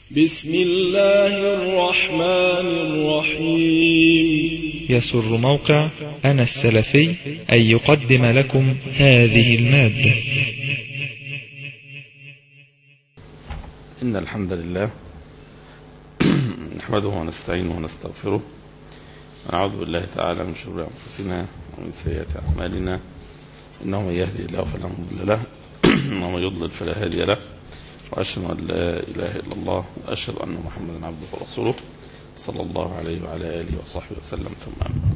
بسم الله الرحمن الرحيم يسر موقع أنا السلفي أن يقدم لكم هذه المادة إن الحمد لله نحمده ونستعينه ونستغفره ونعوذ بالله تعالى من شرور أنفسنا ومن سيئات أعمالنا إنه من يهدي الله فلا مضل له ومن يضلل فلا هادي له وأشهد أن لا إله إلا الله وأشهد أن محمدا عبده ورسوله صلى الله عليه وعلى آله وصحبه وسلم ثم أما بعد.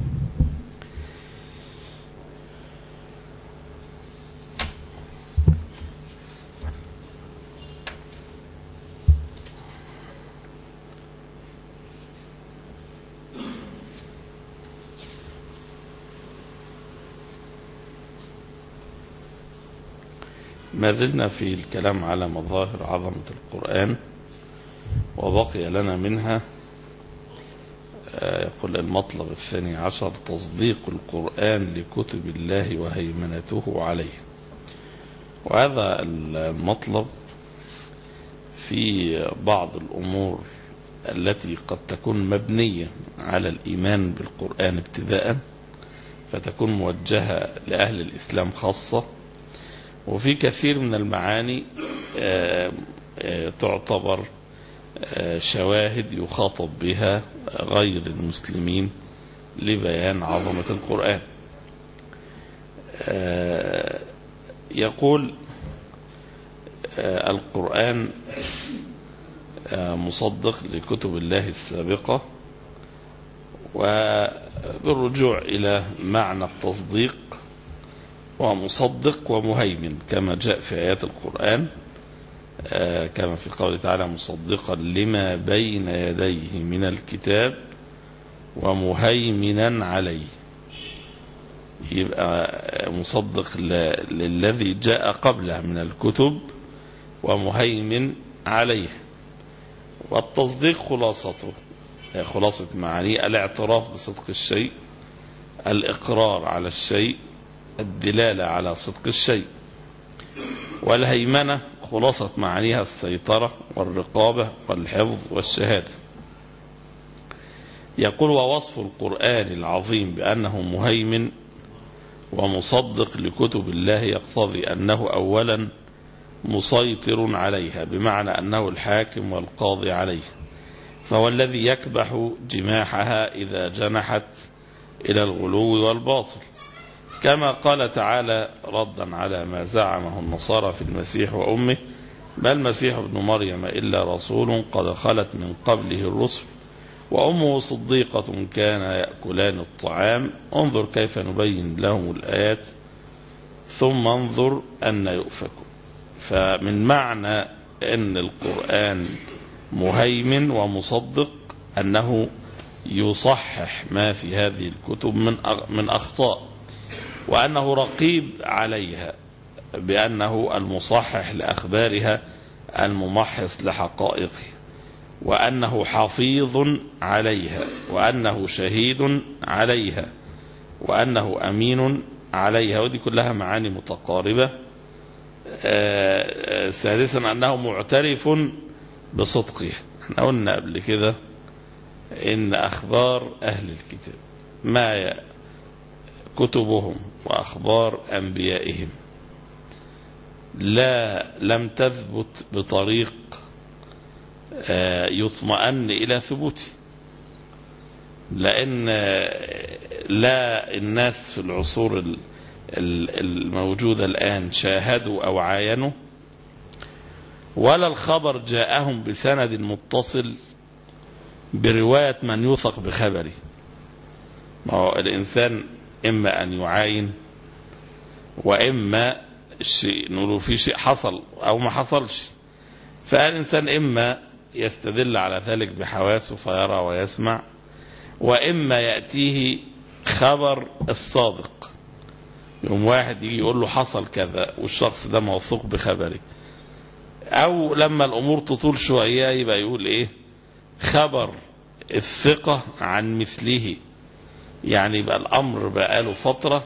ما زلنا في الكلام على مظاهر عظمة القرآن وبقي لنا منها يقول المطلب الثاني عشر تصديق القرآن لكتب الله وهيمنته عليه وهذا المطلب في بعض الأمور التي قد تكون مبنية على الإيمان بالقرآن ابتداء فتكون موجهة لأهل الإسلام خاصة وفي كثير من المعاني تعتبر شواهد يخاطب بها غير المسلمين لبيان عظمة القرآن يقول القرآن مصدق لكتب الله السابقة وبالرجوع إلى معنى التصديق ومصدق ومهيمن كما جاء في آيات القرآن كما في قوله تعالى مصدقا لما بين يديه من الكتاب ومهيمنا عليه يبقى مصدق للذي جاء قبله من الكتب ومهيمن عليه والتصديق خلاصته خلاصة معانيه الاعتراف بصدق الشيء الإقرار على الشيء الدلالة على صدق الشيء والهيمنة خلاصة معانيها السيطرة والرقابة والحفظ والشهادة يقول ووصف القرآن العظيم بأنه مهيمن ومصدق لكتب الله يقتضي أنه أولا مسيطر عليها بمعنى أنه الحاكم والقاضي عليها فهو الذي يكبح جماحها إذا جنحت إلى الغلو والباطل كما قال تعالى ردا على ما زعمه النصارى في المسيح وأمه ما المسيح ابن مريم إلا رسول قد خلت من قبله الرسل وأمه صديقة كان يأكلان الطعام انظر كيف نبين لهم الآيات ثم انظر أن يؤفكون فمن معنى أن القرآن مهيمن ومصدق أنه يصحح ما في هذه الكتب من من أخطاء وأنه رقيب عليها بأنه المصحح لأخبارها الممحص لحقائقها وأنه حفيظ عليها وأنه شهيد عليها وأنه أمين عليها ودي كلها معاني متقاربة سادسا أنه معترف بصدقها احنا قلنا قبل كده إن أخبار أهل الكتاب ما كتبهم وأخبار أنبيائهم لا لم تثبت بطريق يطمئن إلى ثبوته لأن لا الناس في العصور الموجودة الآن شاهدوا أو عاينوا ولا الخبر جاءهم بسند متصل برواية من يوثق بخبره ما هو الإنسان إما أن يعاين وإما شيء نقول في شيء حصل أو ما حصلش فالإنسان إما يستدل على ذلك بحواسه فيرى ويسمع وإما يأتيه خبر الصادق يوم واحد يجي يقول له حصل كذا والشخص ده موثوق بخبره أو لما الأمور تطول شوية يبقى يقول إيه خبر الثقة عن مثله يعني يبقى الأمر بقى له فترة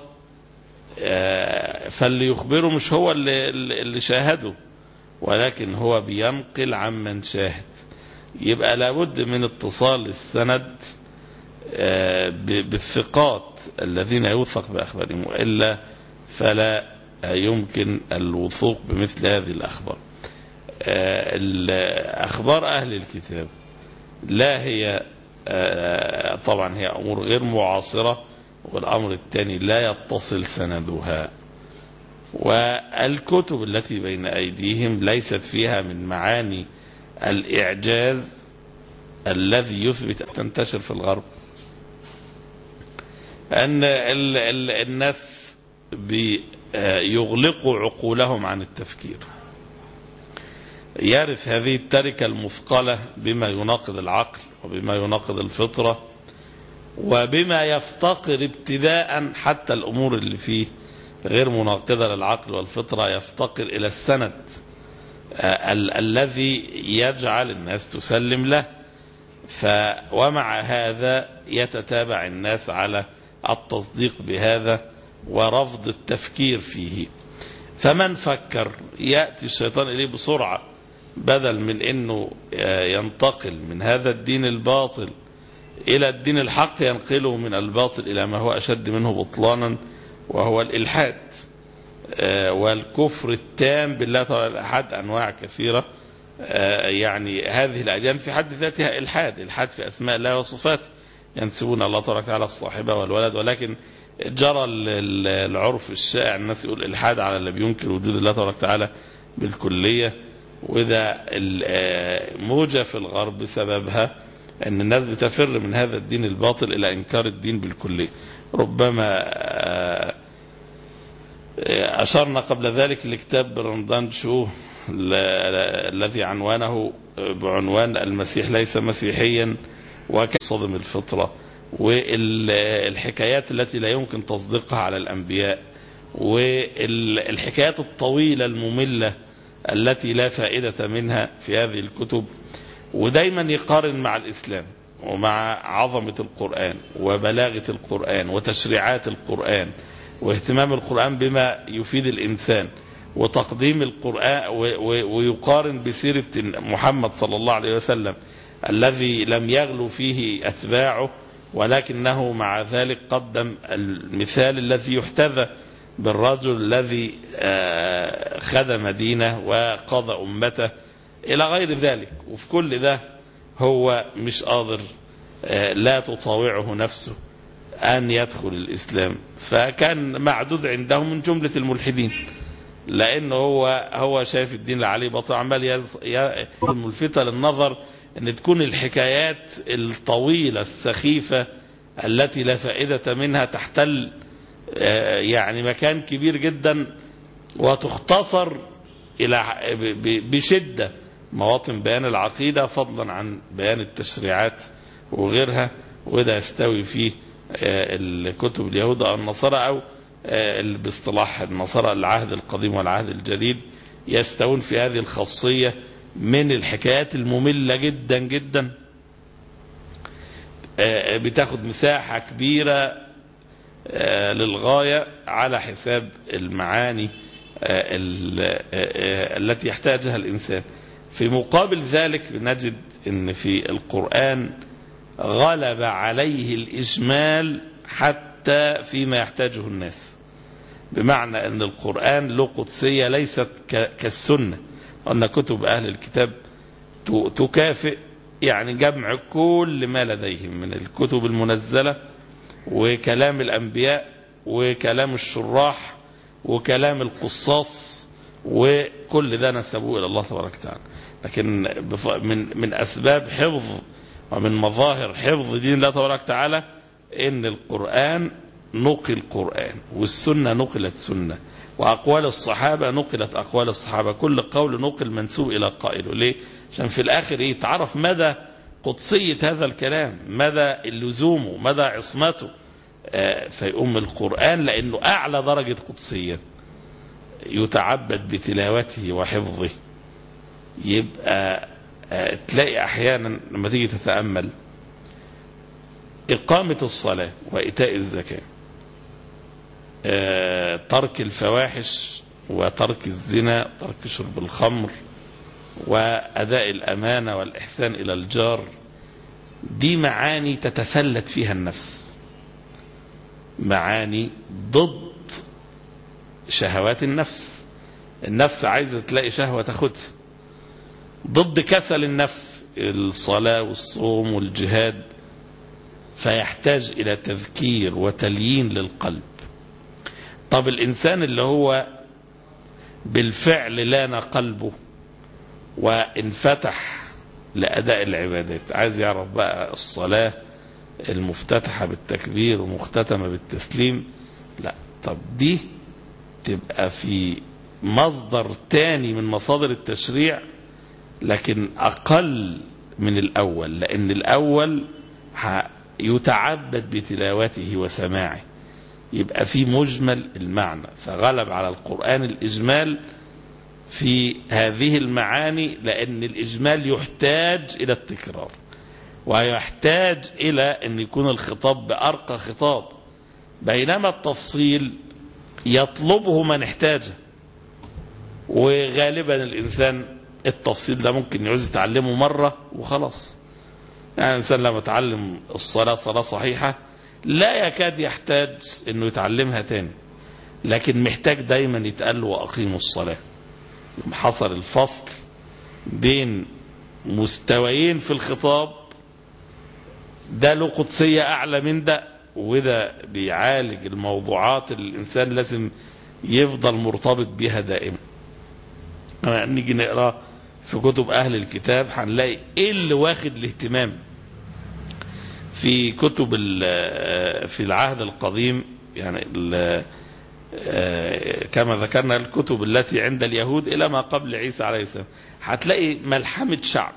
فاللي يخبره مش هو اللي, اللي شاهده ولكن هو بينقل عمن شاهد يبقى لابد من اتصال السند آه، ب- بالثقات الذين يوثق بأخبارهم وإلا فلا يمكن الوثوق بمثل هذه الأخبار آه، ال- أخبار أهل الكتاب لا هي آه، طبعا هي أمور غير معاصرة والأمر الثاني لا يتصل سندها والكتب التي بين أيديهم ليست فيها من معاني الإعجاز الذي يثبت أن تنتشر في الغرب أن ال ال الناس بيغلقوا عقولهم عن التفكير يرث هذه التركة المثقلة بما يناقض العقل وبما يناقض الفطرة وبما يفتقر ابتداء حتى الأمور اللي فيه غير مناقضة للعقل والفطرة يفتقر إلى السند آه، ال الذي يجعل الناس تسلم له ف ومع هذا يتتابع الناس على التصديق بهذا ورفض التفكير فيه فمن فكر يأتي الشيطان إليه بسرعة بدل من أنه آه، ينتقل من هذا الدين الباطل إلى الدين الحق ينقله من الباطل إلى ما هو أشد منه بطلانا وهو الإلحاد آه، والكفر التام بالله تعالى الأحد أنواع كثيرة آه، يعني هذه الأديان في حد ذاتها إلحاد إلحاد في أسماء الله وصفاته ينسبون الله تبارك وتعالى الصاحبة والولد ولكن جرى ال- ال- العرف الشائع الناس يقول إلحاد على اللي بينكر وجود الله تبارك وتعالى بالكلية وده ال- آه، موجة في الغرب بسببها أن الناس بتفر من هذا الدين الباطل إلى إنكار الدين بالكلية ربما آه، أشرنا قبل ذلك لكتاب رمضان شو ل- الذي عنوانه بعنوان المسيح ليس مسيحيا وكيف صدم الفطرة والحكايات التي لا يمكن تصديقها على الأنبياء والحكايات الطويلة المملة التي لا فائدة منها في هذه الكتب ودايما يقارن مع الإسلام ومع عظمة القرآن وبلاغة القرآن وتشريعات القرآن واهتمام القرآن بما يفيد الإنسان وتقديم القرآن و- و- ويقارن بسيرة محمد صلى الله عليه وسلم الذي لم يغلو فيه أتباعه ولكنه مع ذلك قدم المثال الذي يحتذى بالرجل الذي آه، خدم دينه وقضى أمته إلى غير ذلك وفي كل ده هو مش قادر آه، لا تطاوعه نفسه أن يدخل الإسلام فكان معدود عندهم من جملة الملحدين لأنه هو هو شايف الدين اللي عليه باطل عمال يز- ي- ملفتة للنظر أن تكون الحكايات الطويلة السخيفة التي لا فائدة منها تحتل آه، يعني مكان كبير جدا وتختصر إلى ع- ب- ب- بشدة مواطن بيان العقيدة فضلا عن بيان التشريعات وغيرها وده يستوي فيه آه، الكتب اليهود أو النصارى أو آه، ال- باصطلاح النصارى العهد القديم والعهد الجديد يستوون في هذه الخاصية من الحكايات المملة جدا جدا آه، بتاخد مساحة كبيرة آه، للغاية على حساب المعاني آه، ال- آه، آه، التي يحتاجها الإنسان في مقابل ذلك نجد أن في القرآن غلب عليه الإجمال حتى فيما يحتاجه الناس بمعنى أن القرآن له قدسية ليست ك- كالسنة وأن كتب أهل الكتاب ت- تكافئ يعني جمع كل ما لديهم من الكتب المنزلة وكلام الأنبياء وكلام الشراح وكلام القصاص وكل ده نسبوه إلى الله تبارك وتعالى لكن بف- من من أسباب حفظ ومن مظاهر حفظ دين الله تبارك وتعالى إن القرآن نقل قرآن والسنة نقلت سنة وأقوال الصحابة نقلت أقوال الصحابة كل قول نقل منسوب إلى قائله ليه؟ عشان في الآخر إيه تعرف مدى قدسية هذا الكلام مدى لزومه مدى عصمته آه، فيقوم القرآن لأنه أعلى درجة قدسية يتعبد بتلاوته وحفظه يبقى آه، تلاقي أحيانا لما تيجي تتأمل إقامة الصلاة وإيتاء الزكاة آه، ترك الفواحش وترك الزنا ترك شرب الخمر وأداء الأمانة والإحسان إلى الجار دي معاني تتفلت فيها النفس معاني ضد شهوات النفس النفس عايزة تلاقي شهوة تاخدها ضد كسل النفس الصلاة والصوم والجهاد فيحتاج إلى تذكير وتليين للقلب طب الإنسان اللي هو بالفعل لان قلبه وانفتح لأداء العبادات عايز يعرف بقى الصلاة المفتتحة بالتكبير ومختتمة بالتسليم لا طب دي تبقى في مصدر تاني من مصادر التشريع لكن أقل من الأول لأن الأول يتعبد بتلاوته وسماعه يبقى في مجمل المعنى فغلب على القرآن الإجمال في هذه المعاني لأن الإجمال يحتاج إلى التكرار ويحتاج إلى أن يكون الخطاب بأرقى خطاب بينما التفصيل يطلبه من احتاجه وغالبا الإنسان التفصيل ده ممكن يعوز يتعلمه مرة وخلاص يعني الإنسان لما يتعلم الصلاة صلاة صحيحة لا يكاد يحتاج انه يتعلمها تاني لكن محتاج دايما يتقال له واقيموا الصلاه حصل الفصل بين مستويين في الخطاب ده له قدسيه اعلى من ده وده بيعالج الموضوعات اللي الانسان لازم يفضل مرتبط بيها دائما نيجي نقرا في كتب اهل الكتاب هنلاقي ايه اللي واخد الاهتمام في كتب في العهد القديم يعني كما ذكرنا الكتب التي عند اليهود إلى ما قبل عيسى عليه السلام هتلاقي ملحمة شعب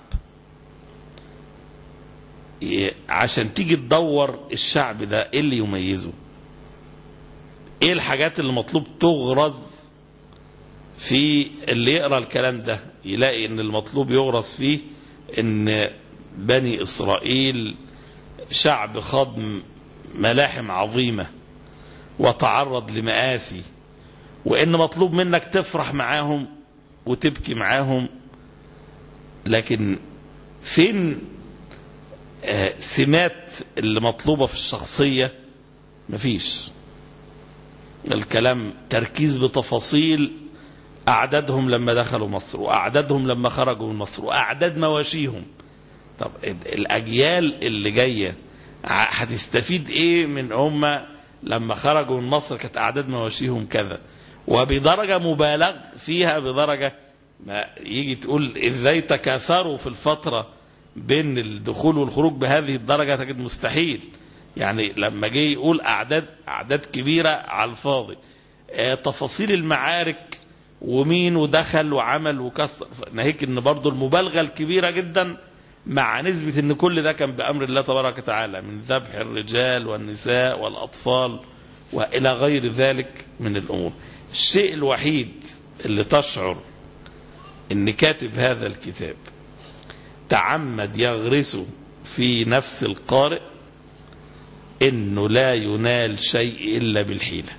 عشان تيجي تدور الشعب ده ايه اللي يميزه ايه الحاجات اللي مطلوب تغرز في اللي يقرا الكلام ده يلاقي ان المطلوب يغرز فيه ان بني اسرائيل شعب خاض ملاحم عظيمة وتعرض لمآسي وإن مطلوب منك تفرح معاهم وتبكي معاهم لكن فين آه سمات اللي مطلوبة في الشخصية مفيش الكلام تركيز بتفاصيل أعدادهم لما دخلوا مصر وأعدادهم لما خرجوا من مصر وأعداد مواشيهم طب الأجيال اللي جاية هتستفيد إيه من هم لما خرجوا من مصر كانت أعداد مواشيهم كذا وبدرجة مبالغ فيها بدرجة ما يجي تقول إزاي تكاثروا في الفترة بين الدخول والخروج بهذه الدرجة تجد مستحيل يعني لما جه يقول أعداد أعداد كبيرة على الفاضي آه تفاصيل المعارك ومين ودخل وعمل وكسر ناهيك ان برضه المبالغه الكبيره جدا مع نسبه ان كل ده كان بامر الله تبارك وتعالى من ذبح الرجال والنساء والاطفال والى غير ذلك من الامور. الشيء الوحيد اللي تشعر ان كاتب هذا الكتاب تعمد يغرسه في نفس القارئ انه لا ينال شيء الا بالحيله.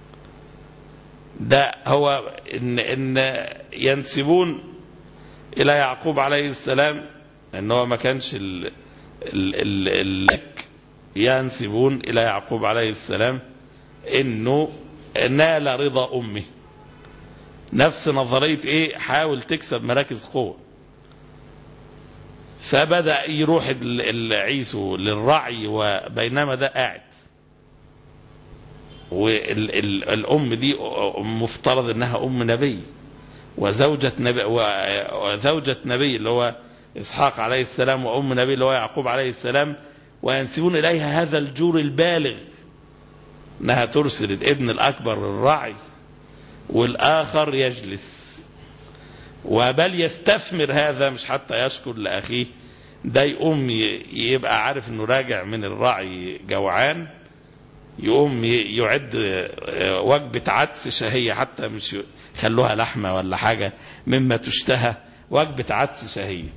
ده هو ان ان ينسبون الى يعقوب عليه السلام ان هو ما كانش ال ال ال ال ينسبون الى يعقوب عليه السلام انه نال رضا امه نفس نظريه ايه حاول تكسب مراكز قوه فبدا يروح عيسو للرعي وبينما ده قاعد والأم دي مفترض أنها أم نبي وزوجة نبي وزوجة نبي اللي هو إسحاق عليه السلام وأم نبي اللي هو يعقوب عليه السلام وينسبون إليها هذا الجور البالغ أنها ترسل الابن الأكبر للرعي والآخر يجلس وبل يستثمر هذا مش حتى يشكر لأخيه ده يقوم يبقى عارف انه راجع من الرعي جوعان يقوم يعد وجبة عدس شهية حتى مش خلوها لحمة ولا حاجة مما تشتهى وجبة عدس شهية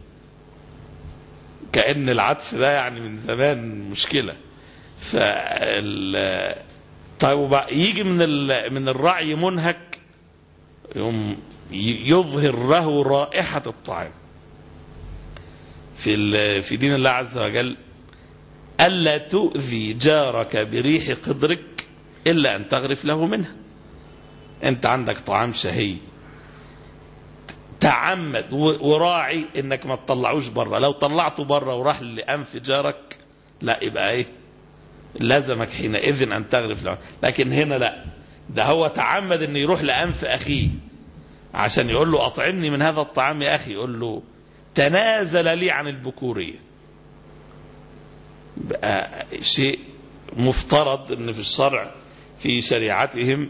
كأن العدس ده يعني من زمان مشكلة فال طيب يجي من ال... من الرعي منهك يوم ي- يظهر له رائحة الطعام في ال- في دين الله عز وجل ألا تؤذي جارك بريح قدرك إلا أن تغرف له منها أنت عندك طعام شهي تعمد و- وراعي انك ما تطلعوش بره لو طلعته بره وراح لانف جارك لا يبقى ايه لازمك حينئذ ان تغرف له لكن هنا لا ده هو تعمد ان يروح لانف اخيه عشان يقول له اطعمني من هذا الطعام يا اخي يقول له تنازل لي عن البكوريه بقى شيء مفترض ان في الشرع في شريعتهم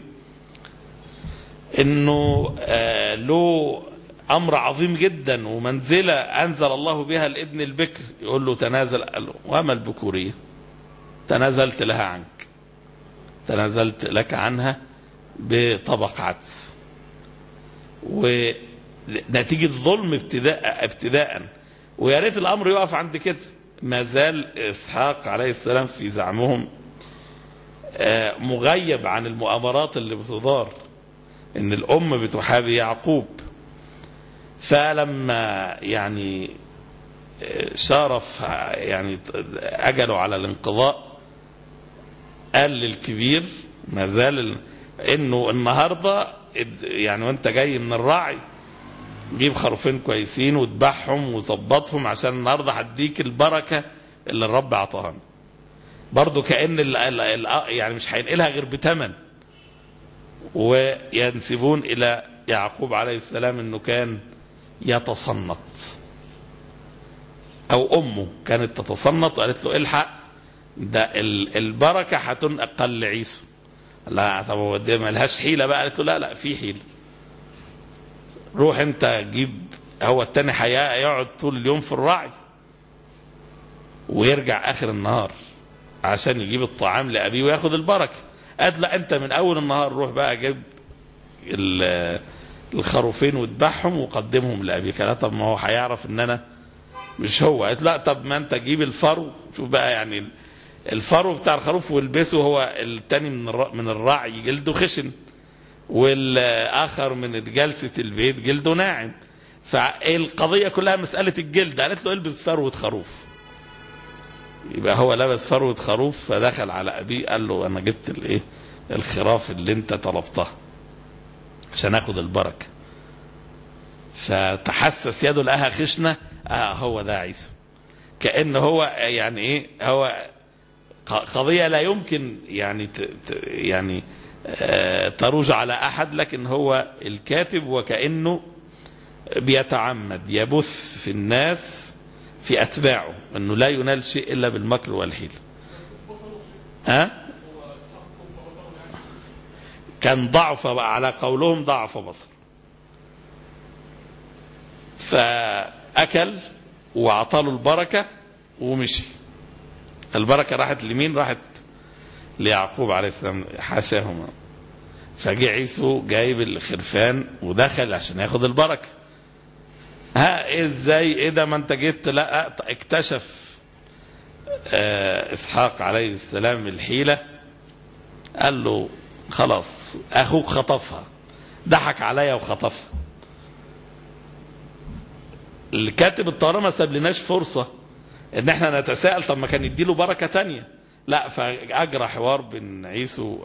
انه آه له امر عظيم جدا ومنزله انزل الله بها الابن البكر يقول له تنازل قال له وما البكوريه تنازلت لها عنك تنازلت لك عنها بطبق عدس ونتيجه ظلم ابتداء ابتداء ويا ريت الامر يقف عند كده ما زال اسحاق عليه السلام في زعمهم آه، مغيب عن المؤامرات اللي بتدار ان الام بتحابي يعقوب فلما يعني شارف يعني اجله على الانقضاء قال للكبير ما زال ال- انه النهارده يعني وانت جاي من الرعي جيب خروفين كويسين وذبحهم وظبطهم عشان النهارده هديك البركه اللي الرب عطاها برضه كان ال ال ال يعني مش هينقلها غير بثمن وينسبون الى يعقوب عليه السلام انه كان يتصنط او امه كانت تتصنط وقالت له الحق ده ال- البركه هتنقل لعيسى لا طب هو دي ملهاش حيله بقى قالت له لا لا في حيله روح انت جيب هو التاني حياة يقعد طول اليوم في الرعي ويرجع اخر النهار عشان يجيب الطعام لابيه وياخد البركه قالت لا انت من اول النهار روح بقى جيب ال- الخروفين وذبحهم وقدمهم لابيك لا طب ما هو هيعرف ان انا مش هو قالت لا طب ما انت جيب الفرو شوف بقى يعني الفرو بتاع الخروف والبسه هو التاني من الر- من الرعي جلده خشن والاخر من جلسه البيت جلده ناعم فالقضيه كلها مساله الجلد قالت له البس فروه خروف يبقى هو لبس فروه خروف فدخل على ابيه قال له انا جبت الايه الخراف اللي انت طلبتها عشان اخد البركه فتحسس يده لقاها خشنه اه هو ده عيسى كان هو يعني ايه هو ق- قضيه لا يمكن يعني ت ت يعني آه، تروج على احد لكن هو الكاتب وكانه بيتعمد يبث في الناس في اتباعه انه لا ينال شيء الا بالمكر والحيله ها كان ضعف على قولهم ضعف بصر فأكل وأعطاله البركة ومشي البركة راحت لمين راحت ليعقوب عليه السلام حاشاهما فجه عيسو جايب الخرفان ودخل عشان ياخد البركة ها إيه ازاي ايه ده ما انت جيت لا اكتشف آه اسحاق عليه السلام الحيلة قال له خلاص اخوك خطفها ضحك عليا وخطفها الكاتب الطيران ما سابلناش فرصه ان احنا نتساءل طب ما كان يديله بركه تانية لا فاجرى حوار بين عيسو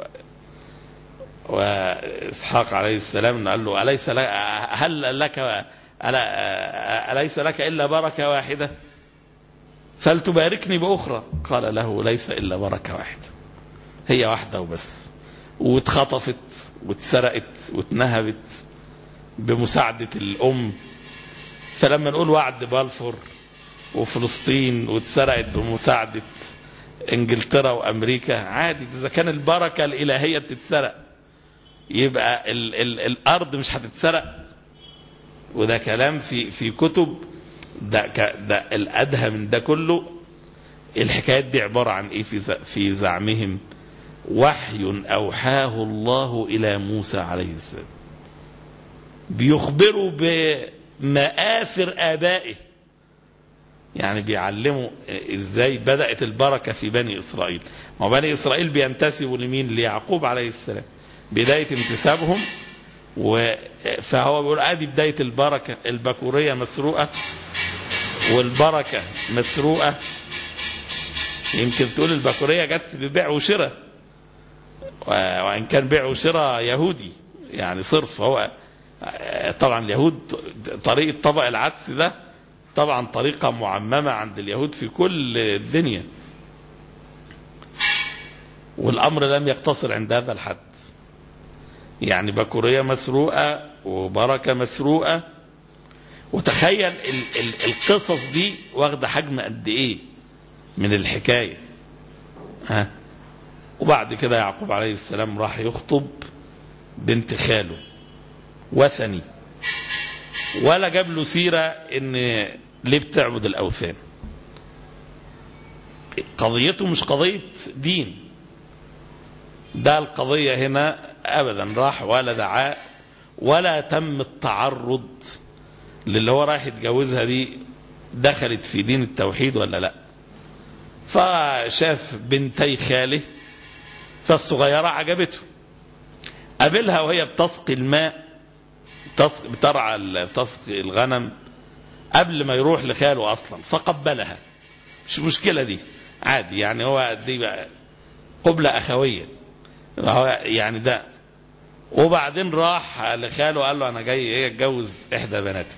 واسحاق عليه السلام انه قال له اليس لك هل لك ألا اليس لك الا بركه واحده فلتباركني باخرى قال له ليس الا بركه واحده هي واحده وبس واتخطفت واتسرقت واتنهبت بمساعده الام فلما نقول وعد بلفور وفلسطين واتسرقت بمساعدة انجلترا وامريكا عادي اذا كان البركة الالهية بتتسرق يبقى ال ال الارض مش هتتسرق وده كلام في في كتب ده ك- ده الادهى من ده كله الحكايات دي عبارة عن ايه في ز- في زعمهم وحي اوحاه الله الى موسى عليه السلام بيخبروا بمآثر آبائه يعني بيعلموا ازاي بدأت البركة في بني إسرائيل ما بني إسرائيل بينتسبوا لمين ليعقوب عليه السلام بداية انتسابهم و فهو بيقول ادي بدايه البركه البكوريه مسروقه والبركه مسروقه يمكن تقول البكوريه جت ببيع وشراء وان كان بيع وشراء يهودي يعني صرف هو طبعا اليهود طريقه طبق العدس ده طبعا طريقه معممه عند اليهود في كل الدنيا والامر لم يقتصر عند هذا الحد يعني بكوريه مسروقه وبركه مسروقه وتخيل ال ال القصص دي واخده حجم قد ايه من الحكايه ها وبعد كده يعقوب عليه السلام راح يخطب بنت خاله وثني ولا جاب له سيره ان ليه بتعبد الاوثان قضيته مش قضيه دين ده القضيه هنا ابدا راح ولا دعاء ولا تم التعرض للي هو رايح يتجوزها دي دخلت في دين التوحيد ولا لا فشاف بنتي خاله فالصغيرة عجبته قابلها وهي بتسقي الماء تسقي بترعى بتسقي الغنم قبل ما يروح لخاله اصلا فقبلها مش مشكله دي عادي يعني هو دي بقى قبله اخويه هو يعني ده وبعدين راح لخاله قال له انا جاي ايه اتجوز احدى بناتك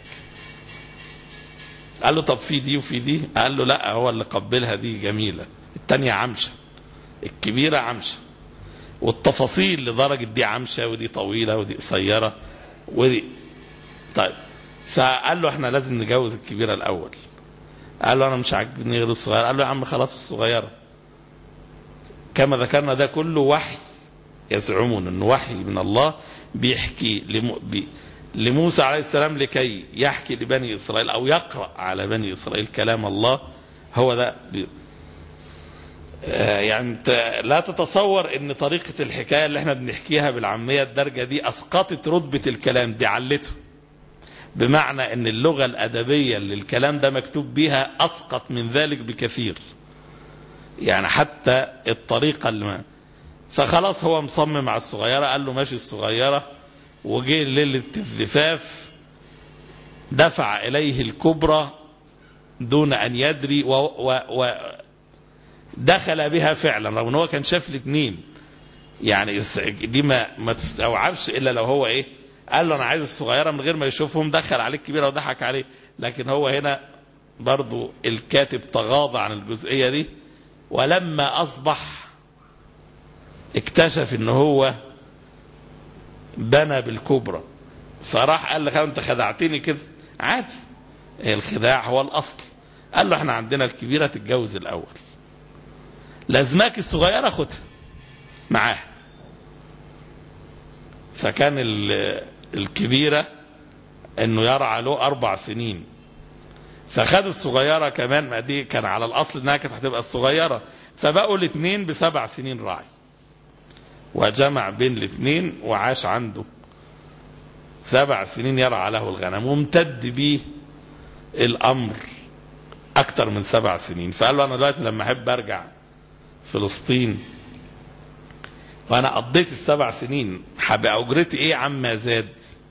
قال له طب في دي وفي دي قال له لا هو اللي قبلها دي جميله التانية عمشه الكبيره عمشه والتفاصيل لدرجه دي عمشه ودي طويله ودي قصيره ودي طيب فقال له احنا لازم نجوز الكبيره الاول قال له انا مش عاجبني غير الصغيره قال له يا عم خلاص الصغيره كما ذكرنا ده كله وحي يزعمون انه وحي من الله بيحكي لم... بي... لموسى عليه السلام لكي يحكي لبني اسرائيل او يقرا على بني اسرائيل كلام الله هو ده بي... آه يعني انت لا تتصور ان طريقه الحكايه اللي احنا بنحكيها بالعاميه الدرجه دي اسقطت رتبه الكلام دي علته بمعنى ان اللغه الادبيه اللي الكلام ده مكتوب بيها اسقط من ذلك بكثير يعني حتى الطريقه اللي ما فخلاص هو مصمم على الصغيره قال له ماشي الصغيره وجه ليله الزفاف دفع اليه الكبرى دون ان يدري و, و, و دخل بها فعلا رغم ان هو كان شاف الاثنين يعني دي ما ما تستوعبش الا لو هو ايه قال له انا عايز الصغيره من غير ما يشوفهم دخل عليه الكبيره وضحك عليه لكن هو هنا برضو الكاتب تغاضى عن الجزئيه دي ولما اصبح اكتشف ان هو بنى بالكبرى فراح قال له انت خدعتني كده عادي الخداع هو الاصل قال له احنا عندنا الكبيره تتجوز الاول لازماك الصغيره خدها معاها فكان الكبيره انه يرعى له اربع سنين فخد الصغيره كمان ما دي كان على الاصل انها كانت هتبقى الصغيره فبقوا الاثنين بسبع سنين راعي وجمع بين الاثنين وعاش عنده سبع سنين يرعى له الغنم وامتد بيه الامر اكتر من سبع سنين فقال له انا دلوقتي لما احب ارجع فلسطين وانا قضيت السبع سنين هبقى اجرتي ايه عما زاد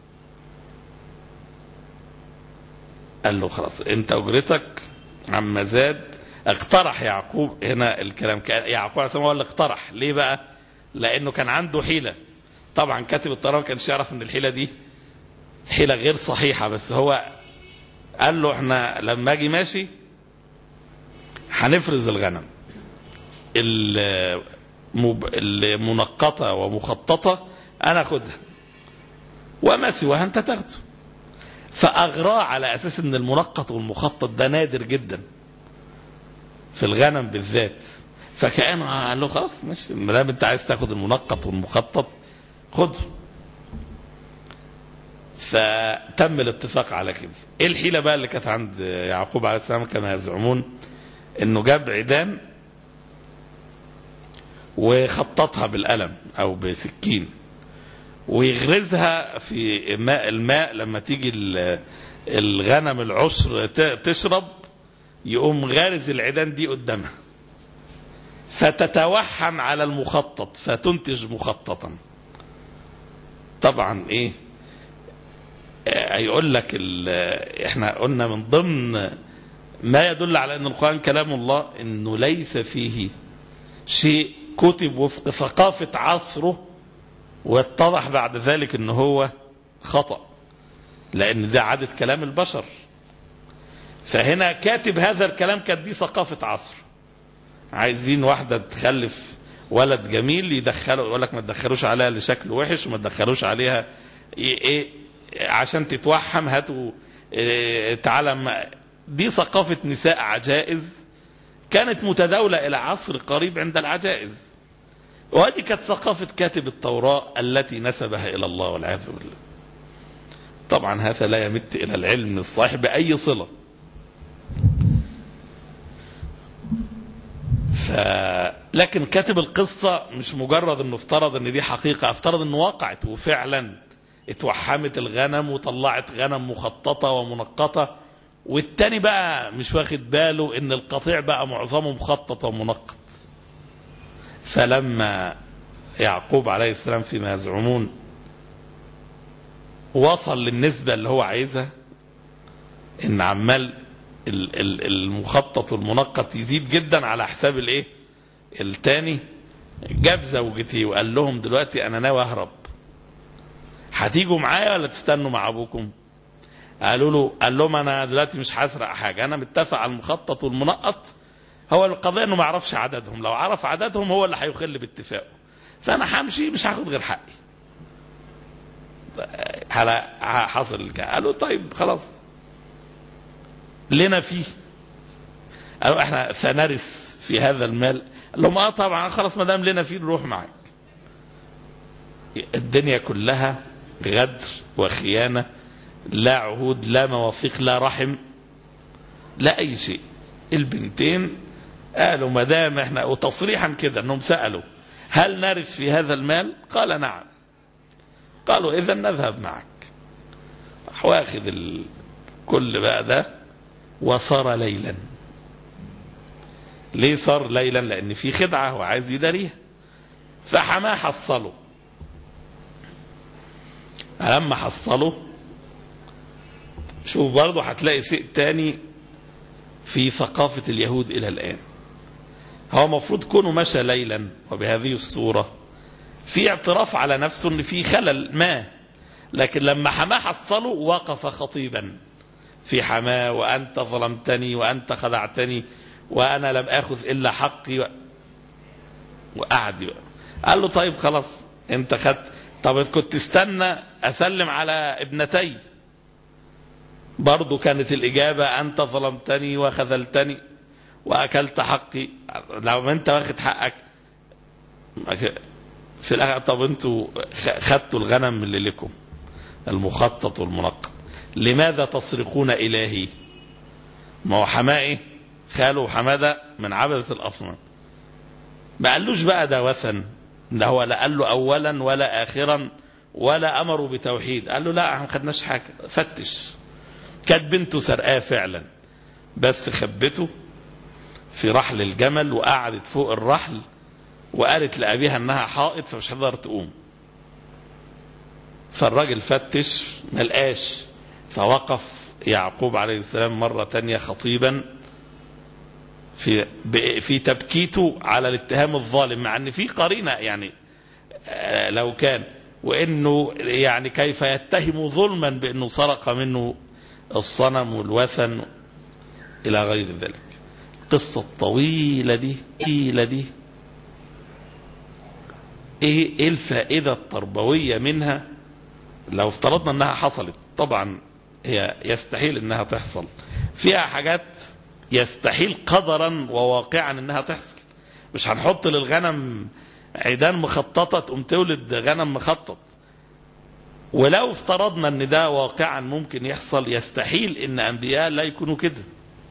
قال له خلاص انت اجرتك عما زاد اقترح يعقوب هنا الكلام يعقوب عليه السلام هو اللي اقترح ليه بقى لانه كان عنده حيله طبعا كاتب الطيران ما كانش يعرف ان الحيله دي حيله غير صحيحه بس هو قال له احنا لما اجي ماشي هنفرز الغنم المنقطه ومخططه انا اخدها وما سواها انت تاخده فاغراه على اساس ان المنقط والمخطط ده نادر جدا في الغنم بالذات فكانه قال له خلاص ماشي ما دام انت عايز تاخد المنقط والمخطط خده فتم الاتفاق على كده ايه الحيله بقى اللي كانت عند يعقوب عليه السلام كما يزعمون انه جاب عيدان وخططها بالقلم او بسكين ويغرزها في ماء الماء لما تيجي الغنم العشر تشرب يقوم غارز العيدان دي قدامها فتتوحم على المخطط فتنتج مخططا طبعا ايه هيقول لك احنا قلنا من ضمن ما يدل على ان القرآن كلام الله انه ليس فيه شيء كتب وفق ثقافة عصره واتضح بعد ذلك ان هو خطأ لان ده عادة كلام البشر فهنا كاتب هذا الكلام كانت دي ثقافة عصر عايزين واحدة تخلف ولد جميل يدخلوا يقول لك ما تدخلوش عليها لشكل وحش وما تدخلوش عليها ايه, إيه عشان تتوحم هاتوا إيه تعالى دي ثقافة نساء عجائز كانت متداولة إلى عصر قريب عند العجائز وهذه كانت ثقافة كاتب التوراة التي نسبها إلى الله والعياذ بالله طبعا هذا لا يمت إلى العلم الصحيح بأي صلة ف... لكن كاتب القصة مش مجرد انه افترض ان دي حقيقة افترض انه وقعت وفعلا اتوحمت الغنم وطلعت غنم مخططة ومنقطة والتاني بقى مش واخد باله ان القطيع بقى معظمه مخطط ومنقط فلما يعقوب عليه السلام فيما يزعمون وصل للنسبة اللي هو عايزها ان عمال المخطط والمنقط يزيد جدا على حساب الايه التاني جاب زوجتي وقال لهم دلوقتي انا ناوي اهرب هتيجوا معايا ولا تستنوا مع ابوكم قالوا له قال لهم انا دلوقتي مش هسرق حاجه انا متفق على المخطط والمنقط هو القضيه انه ما يعرفش عددهم لو عرف عددهم هو اللي هيخل باتفاقه فانا همشي مش هاخد غير حقي حصل قالوا طيب خلاص لنا فيه قالوا احنا سنرث في هذا المال قال لهم اه طبعا خلاص ما دام لنا فيه نروح معاك الدنيا كلها غدر وخيانه لا عهود لا مواثيق لا رحم لا اي شيء البنتين قالوا ما دام احنا وتصريحا كده انهم سالوا هل نرث في هذا المال؟ قال نعم. قالوا اذا نذهب معك. واخذ الكل بقى ده وصار ليلا. ليه صار ليلا؟ لان في خدعه وعايز يداريها. فحماه حصله. لما حصله شوف برضه هتلاقي شيء تاني في ثقافة اليهود إلى الآن هو المفروض كونه مشى ليلا وبهذه الصورة في اعتراف على نفسه ان في خلل ما لكن لما حماه حصله وقف خطيبا في حماه وانت ظلمتني وانت خدعتني وانا لم اخذ الا حقي و... وقعد بقى. قال له طيب خلاص انت خدت طب كنت تستنى اسلم على ابنتي برضو كانت الإجابة أنت ظلمتني وخذلتني وأكلت حقي لو أنت واخد حقك في الآخر طب أنتوا خدتوا الغنم اللي لكم المخطط والمنقط لماذا تصرخون إلهي ما هو حمائي خاله حمادة من عبدة الأصنام ما قالوش بقى ده وثن ده هو لا قال له أولا ولا آخرا ولا أمروا بتوحيد قال له لا ما خدناش حاجة فتش كانت بنته سرقاه فعلا بس خبته في رحل الجمل وقعدت فوق الرحل وقالت لأبيها انها حائط فمش هتقدر تقوم فالراجل فتش ملقاش فوقف يعقوب عليه السلام مرة تانية خطيبا في في تبكيته على الاتهام الظالم مع ان في قرينه يعني لو كان وانه يعني كيف يتهم ظلما بانه سرق منه الصنم والوثن إلى غير ذلك القصة الطويلة دي طويلة دي ايه ايه الفائدة التربوية منها لو افترضنا انها حصلت طبعا هي يستحيل انها تحصل فيها حاجات يستحيل قدرا وواقعا انها تحصل مش هنحط للغنم عيدان مخططة تقوم تولد غنم مخطط ولو افترضنا ان ده واقعا ممكن يحصل يستحيل ان انبياء لا يكونوا كده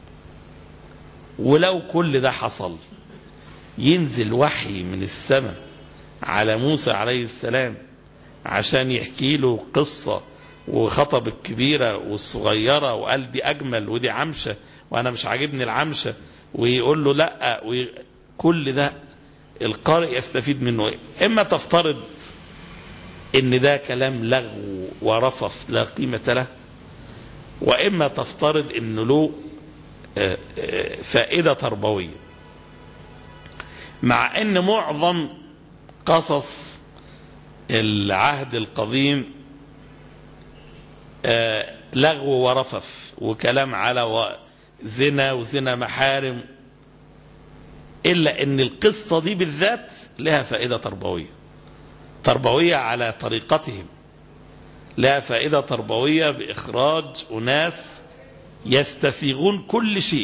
ولو كل ده حصل ينزل وحي من السماء على موسى عليه السلام عشان يحكي له قصة وخطب الكبيرة والصغيرة وقال دي أجمل ودي عمشة وأنا مش عاجبني العمشة ويقول له لا كل ده القارئ يستفيد منه إما تفترض ان ده كلام لغو ورفث لا قيمة له واما تفترض انه له آه، آه، فائدة تربوية مع ان معظم قصص العهد القديم آه، لغو ورفث وكلام على و- زنا وزنا محارم الا ان القصه دي بالذات لها فائده تربويه تربويه على طريقتهم لها فائده تربويه باخراج اناس يستسيغون كل شيء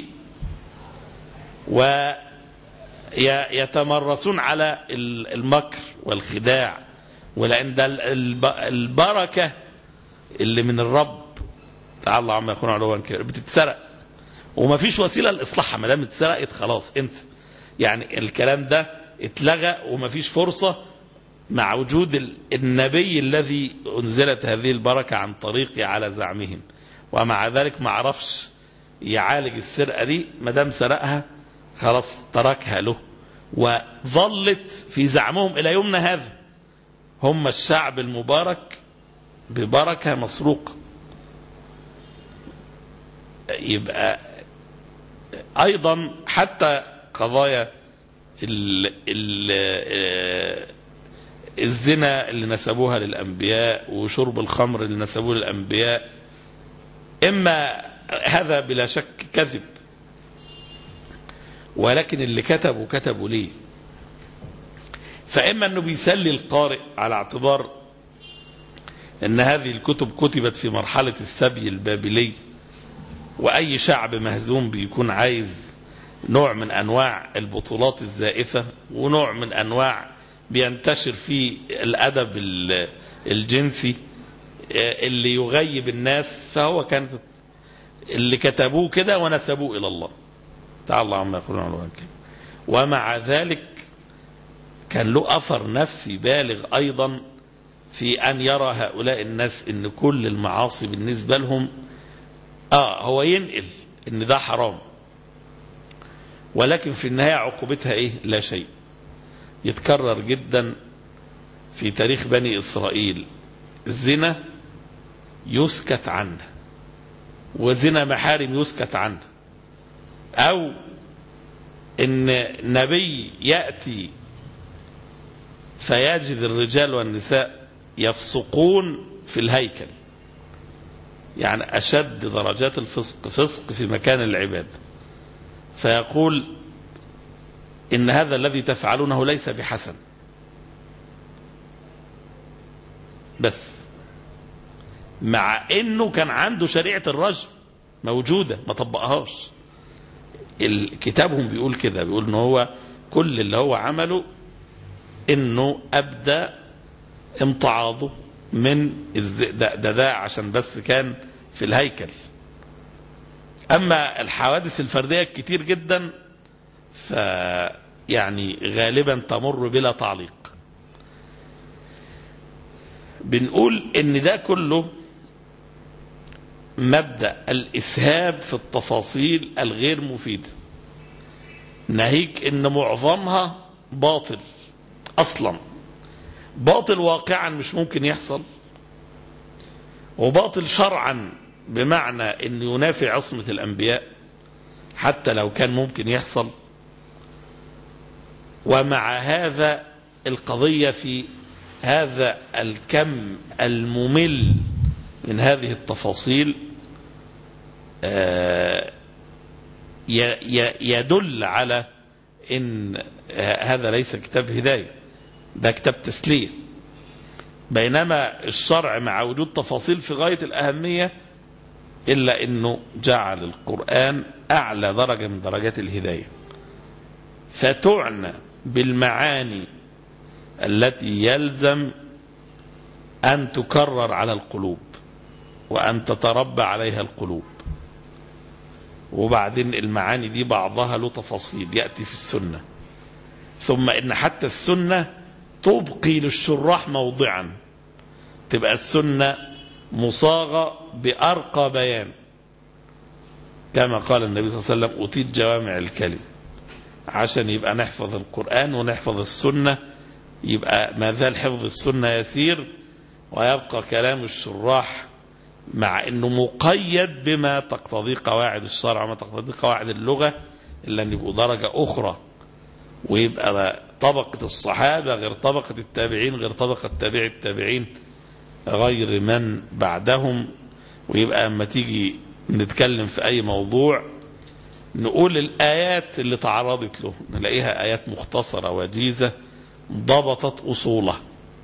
ويتمرسون على ال- المكر والخداع ولان ده ال- الب- البركه اللي من الرب تعالى الله عما يكون علوا كبيرا بتتسرق وما فيش وسيله لاصلاحها ما دام اتسرقت خلاص انسى يعني الكلام ده اتلغى وما فيش فرصه مع وجود ال- النبي الذي انزلت هذه البركه عن طريقه على زعمهم ومع ذلك ما عرفش يعالج السرقه دي ما دام سرقها خلاص تركها له وظلت في زعمهم الى يومنا هذا هم الشعب المبارك ببركه مسروقه يبقى ايضا حتى قضايا ال ال آه، الزنا اللي نسبوها للانبياء وشرب الخمر اللي نسبوه للانبياء اما هذا بلا شك كذب ولكن اللي كتبوا كتبوا ليه فاما انه بيسلي القارئ على اعتبار ان هذه الكتب كتبت في مرحله السبي البابلي واي شعب مهزوم بيكون عايز نوع من انواع البطولات الزائفه ونوع من انواع بينتشر فيه الادب ال- الجنسي آه، اللي يغيب الناس فهو كانت اللي كتبوه كده ونسبوه الى الله تعالى الله عما يقولون على الوكيل ومع ذلك كان له اثر نفسي بالغ ايضا في ان يرى هؤلاء الناس ان كل المعاصي بالنسبه لهم اه هو ينقل ان ده حرام ولكن في النهايه عقوبتها ايه لا شيء يتكرر جدا في تاريخ بني اسرائيل الزنا يسكت عنه وزنا محارم يسكت عنه او ان نبي ياتي فيجد الرجال والنساء يفسقون في الهيكل يعني أشد درجات الفسق فسق في مكان العبادة فيقول إن هذا الذي تفعلونه ليس بحسن بس مع انه كان عنده شريعة الرجم موجودة ما طبقهاش كتابهم بيقول كده بيقول ان هو كل اللي هو عمله انه ابدى امتعاضه من الز... ده, ده ده عشان بس كان في الهيكل اما الحوادث الفرديه كتير جدا ف يعني غالبا تمر بلا تعليق بنقول ان ده كله مبدا الاسهاب في التفاصيل الغير مفيده ناهيك ان معظمها باطل اصلا باطل واقعا مش ممكن يحصل وباطل شرعا بمعنى ان ينافي عصمه الانبياء حتى لو كان ممكن يحصل ومع هذا القضيه في هذا الكم الممل من هذه التفاصيل يدل على ان هذا ليس كتاب هدايه ده كتاب تسليه بينما الشرع مع وجود تفاصيل في غايه الاهميه الا انه جعل القران اعلى درجه من درجات الهدايه فتعنى بالمعاني التي يلزم ان تكرر على القلوب وان تتربى عليها القلوب وبعدين المعاني دي بعضها له تفاصيل ياتي في السنه ثم ان حتى السنه تبقي للشراح موضعا تبقى السنه مصاغه بارقى بيان كما قال النبي صلى الله عليه وسلم أتيت جوامع الكلم عشان يبقى نحفظ القرآن ونحفظ السنة يبقى ما زال حفظ السنة يسير ويبقى كلام الشراح مع انه مقيد بما تقتضيه قواعد الشرع وما تقتضيه قواعد اللغة الا ان يبقوا درجة اخرى ويبقى طبقة الصحابة غير طبقة التابعين غير طبقة تابع التابعين غير من بعدهم ويبقى اما تيجي نتكلم في اي موضوع نقول الآيات اللي تعرضت له نلاقيها آيات مختصرة وجيزة ضبطت أصولها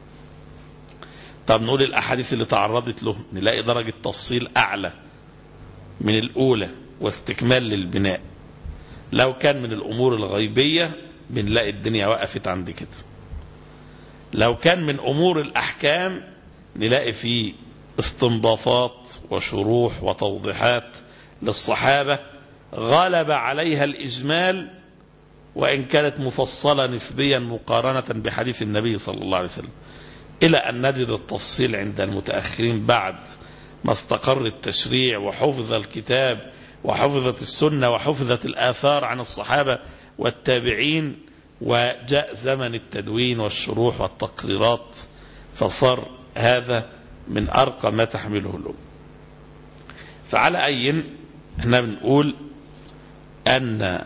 طب نقول الأحاديث اللي تعرضت له نلاقي درجة تفصيل أعلى من الأولى واستكمال للبناء لو كان من الأمور الغيبية بنلاقي الدنيا وقفت عند كده لو كان من أمور الأحكام نلاقي فيه استنباطات وشروح وتوضيحات للصحابة غلب عليها الإجمال وإن كانت مفصلة نسبيا مقارنة بحديث النبي صلى الله عليه وسلم إلى أن نجد التفصيل عند المتأخرين بعد ما استقر التشريع وحفظ الكتاب وحفظت السنة وحفظت الآثار عن الصحابة والتابعين وجاء زمن التدوين والشروح والتقريرات فصار هذا من أرقى ما تحمله الأمة فعلى أي احنا بنقول أن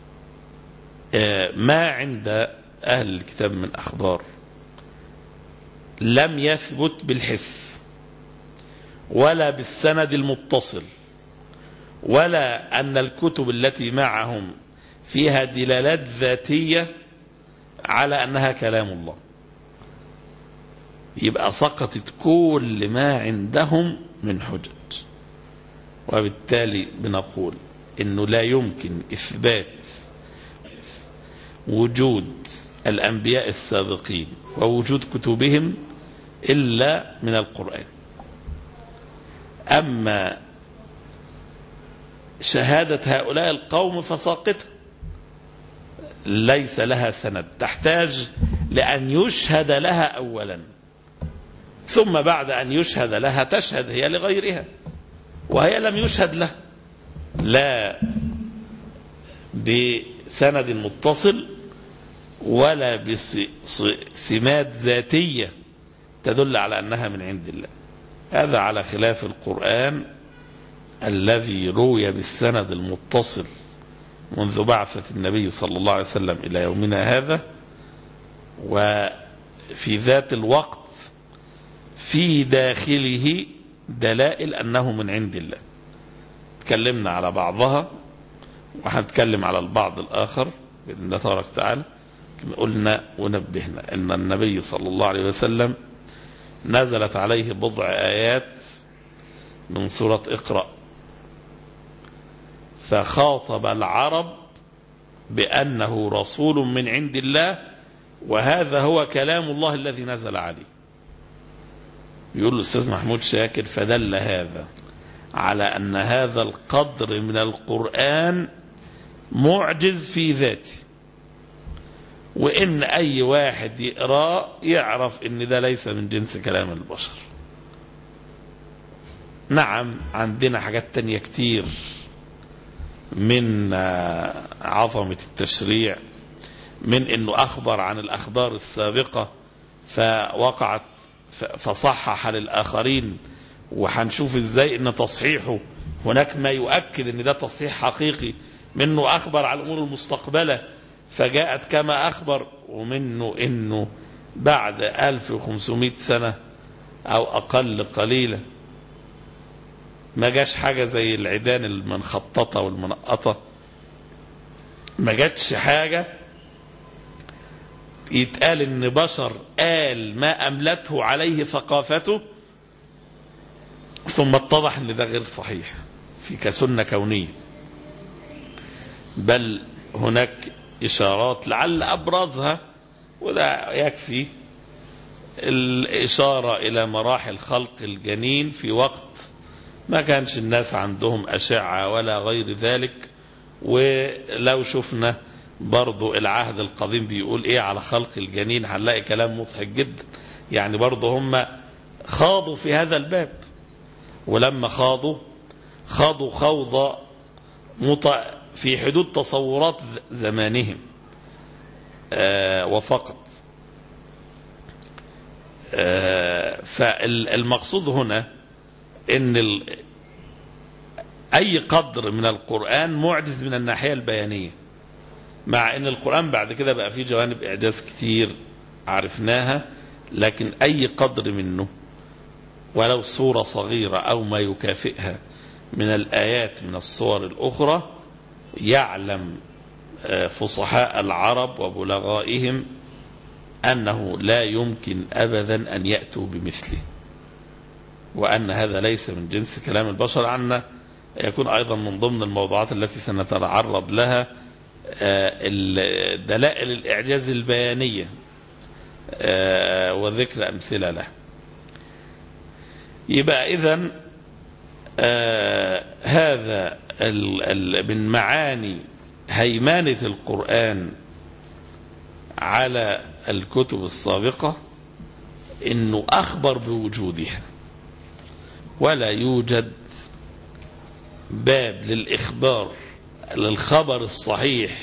ما عند أهل الكتاب من أخبار لم يثبت بالحس ولا بالسند المتصل ولا أن الكتب التي معهم فيها دلالات ذاتية على أنها كلام الله يبقى سقطت كل ما عندهم من حجج وبالتالي بنقول انه لا يمكن اثبات وجود الانبياء السابقين ووجود كتبهم الا من القران اما شهاده هؤلاء القوم فساقطه ليس لها سند تحتاج لان يشهد لها اولا ثم بعد ان يشهد لها تشهد هي لغيرها وهي لم يشهد له لا بسند متصل ولا بسمات ذاتية تدل على أنها من عند الله هذا على خلاف القرآن الذي روي بالسند المتصل منذ بعثة النبي صلى الله عليه وسلم إلى يومنا هذا وفي ذات الوقت في داخله دلائل أنه من عند الله تكلمنا على بعضها وهنتكلم على البعض الآخر بإذن الله تبارك وتعالى قلنا ونبهنا أن النبي صلى الله عليه وسلم نزلت عليه بضع آيات من سورة اقرأ فخاطب العرب بأنه رسول من عند الله وهذا هو كلام الله الذي نزل عليه يقول الأستاذ محمود شاكر فدل هذا على أن هذا القدر من القرآن معجز في ذاته وإن أي واحد يقرأ يعرف إن ده ليس من جنس كلام البشر نعم عندنا حاجات تانية كتير من عظمة التشريع من انه اخبر عن الاخبار السابقة فوقعت فصحح للاخرين وهنشوف ازاي ان تصحيحه هناك ما يؤكد ان ده تصحيح حقيقي منه اخبر على الامور المستقبلة فجاءت كما اخبر ومنه انه بعد 1500 سنة او اقل قليلا ما جاش حاجة زي العيدان المنخططة والمنقطة ما جاتش حاجة يتقال ان بشر قال ما املته عليه ثقافته ثم اتضح ان ده غير صحيح في كسنة كونية بل هناك اشارات لعل ابرزها وده يكفي الاشارة الى مراحل خلق الجنين في وقت ما كانش الناس عندهم أشعة ولا غير ذلك ولو شفنا برضو العهد القديم بيقول ايه على خلق الجنين هنلاقي كلام مضحك جدا يعني برضو هم خاضوا في هذا الباب ولما خاضوا خاضوا خوض في حدود تصورات زمانهم آه وفقط آه، فالمقصود هنا ان ال- اي قدر من القرآن معجز من الناحية البيانية مع ان القرآن بعد كده بقى فيه جوانب اعجاز كتير عرفناها لكن اي قدر منه ولو صورة صغيرة او ما يكافئها من الايات من الصور الاخرى يعلم آه، فصحاء العرب وبلغائهم أنه لا يمكن أبدا أن يأتوا بمثله وأن هذا ليس من جنس كلام البشر عنا يكون أيضا من ضمن الموضوعات التي سنتعرض لها آه، ال- دلائل الإعجاز البيانية آه، وذكر أمثلة له يبقى إذن هذا ال- ال- من معاني هيمنة القرآن على الكتب السابقة انه اخبر بوجودها ولا يوجد باب للاخبار للخبر الصحيح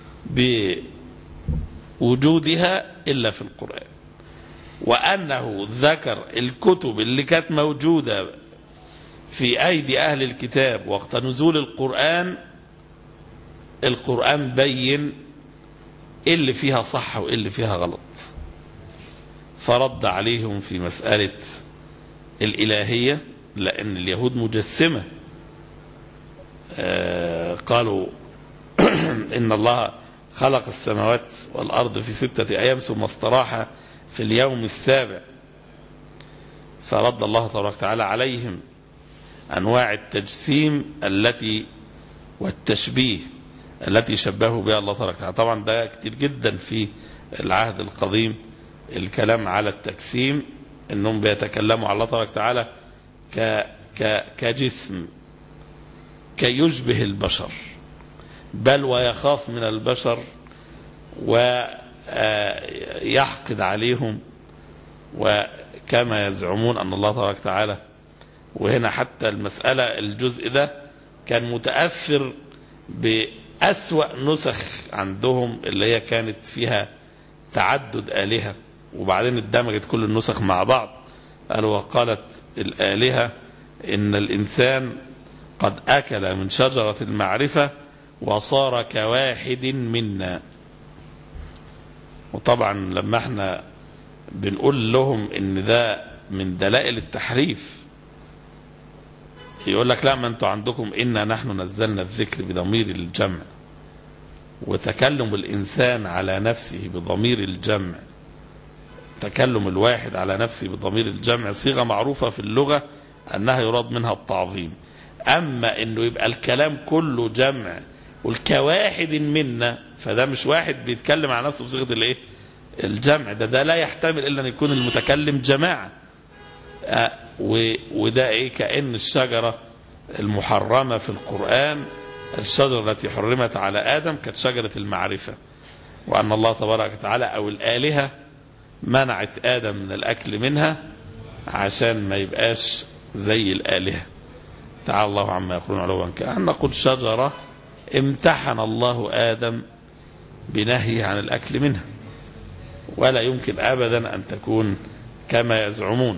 بوجودها الا في القرآن وانه ذكر الكتب اللي كانت موجودة في ايدي اهل الكتاب وقت نزول القرآن القرآن بين ايه اللي فيها صح وايه اللي فيها غلط فرد عليهم في مسألة الإلهية لأن اليهود مجسمة آه قالوا إن الله خلق السماوات والأرض في ستة أيام ثم استراح في اليوم السابع فرد الله تبارك وتعالى عليهم أنواع التجسيم التي والتشبيه التي شبهوا بها الله تبارك وتعالى طبعا ده كتير جدا في العهد القديم الكلام على التجسيم انهم بيتكلموا على الله تبارك وتعالى ك ك كجسم كي يشبه البشر بل ويخاف من البشر ويحقد عليهم وكما يزعمون ان الله تبارك وتعالى وهنا حتى المسألة الجزء ده كان متأثر بأسوأ نسخ عندهم اللي هي كانت فيها تعدد آلهة وبعدين اندمجت كل النسخ مع بعض قالوا وقالت الآلهة إن الإنسان قد أكل من شجرة المعرفة وصار كواحد منا وطبعا لما احنا بنقول لهم ان ده من دلائل التحريف يقول لك لا ما انتوا عندكم إنا نحن نزلنا الذكر بضمير الجمع وتكلم الإنسان على نفسه بضمير الجمع تكلم الواحد على نفسه بضمير الجمع صيغة معروفة في اللغة أنها يراد منها التعظيم أما أنه يبقى الكلام كله جمع والكواحد منا فده مش واحد بيتكلم على نفسه بصيغة الايه الجمع ده ده لا يحتمل إلا أن يكون المتكلم جماعة آه وده ايه كأن الشجرة المحرمة في القرآن الشجرة التي حرمت على آدم كانت شجرة المعرفة وأن الله تبارك وتعالى أو الآلهة منعت آدم من الأكل منها عشان ما يبقاش زي الآلهة تعالى الله عما يقولون علوا كأن نقول شجرة امتحن الله آدم بنهيه عن الأكل منها ولا يمكن أبدا أن تكون كما يزعمون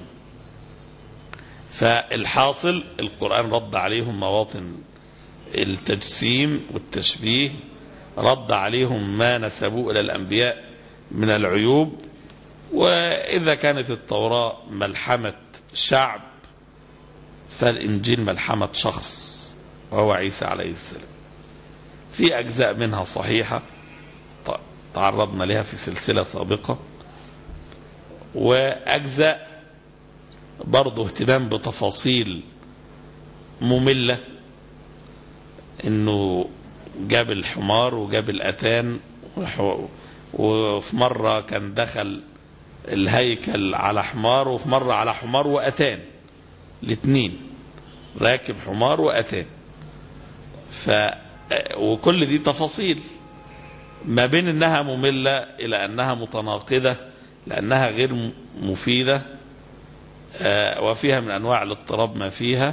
فالحاصل القرآن رد عليهم مواطن التجسيم والتشبيه رد عليهم ما نسبوه إلى الأنبياء من العيوب وإذا كانت التوراة ملحمة شعب فالإنجيل ملحمة شخص وهو عيسى عليه السلام في أجزاء منها صحيحة تعرضنا لها في سلسلة سابقة وأجزاء برضه اهتمام بتفاصيل مملة انه جاب الحمار وجاب الاتان وفي مرة كان دخل الهيكل على حمار وفي مرة على حمار واتان الاثنين راكب حمار واتان ف وكل دي تفاصيل ما بين انها مملة الى انها متناقضة لانها غير مفيدة وفيها من أنواع الاضطراب ما فيها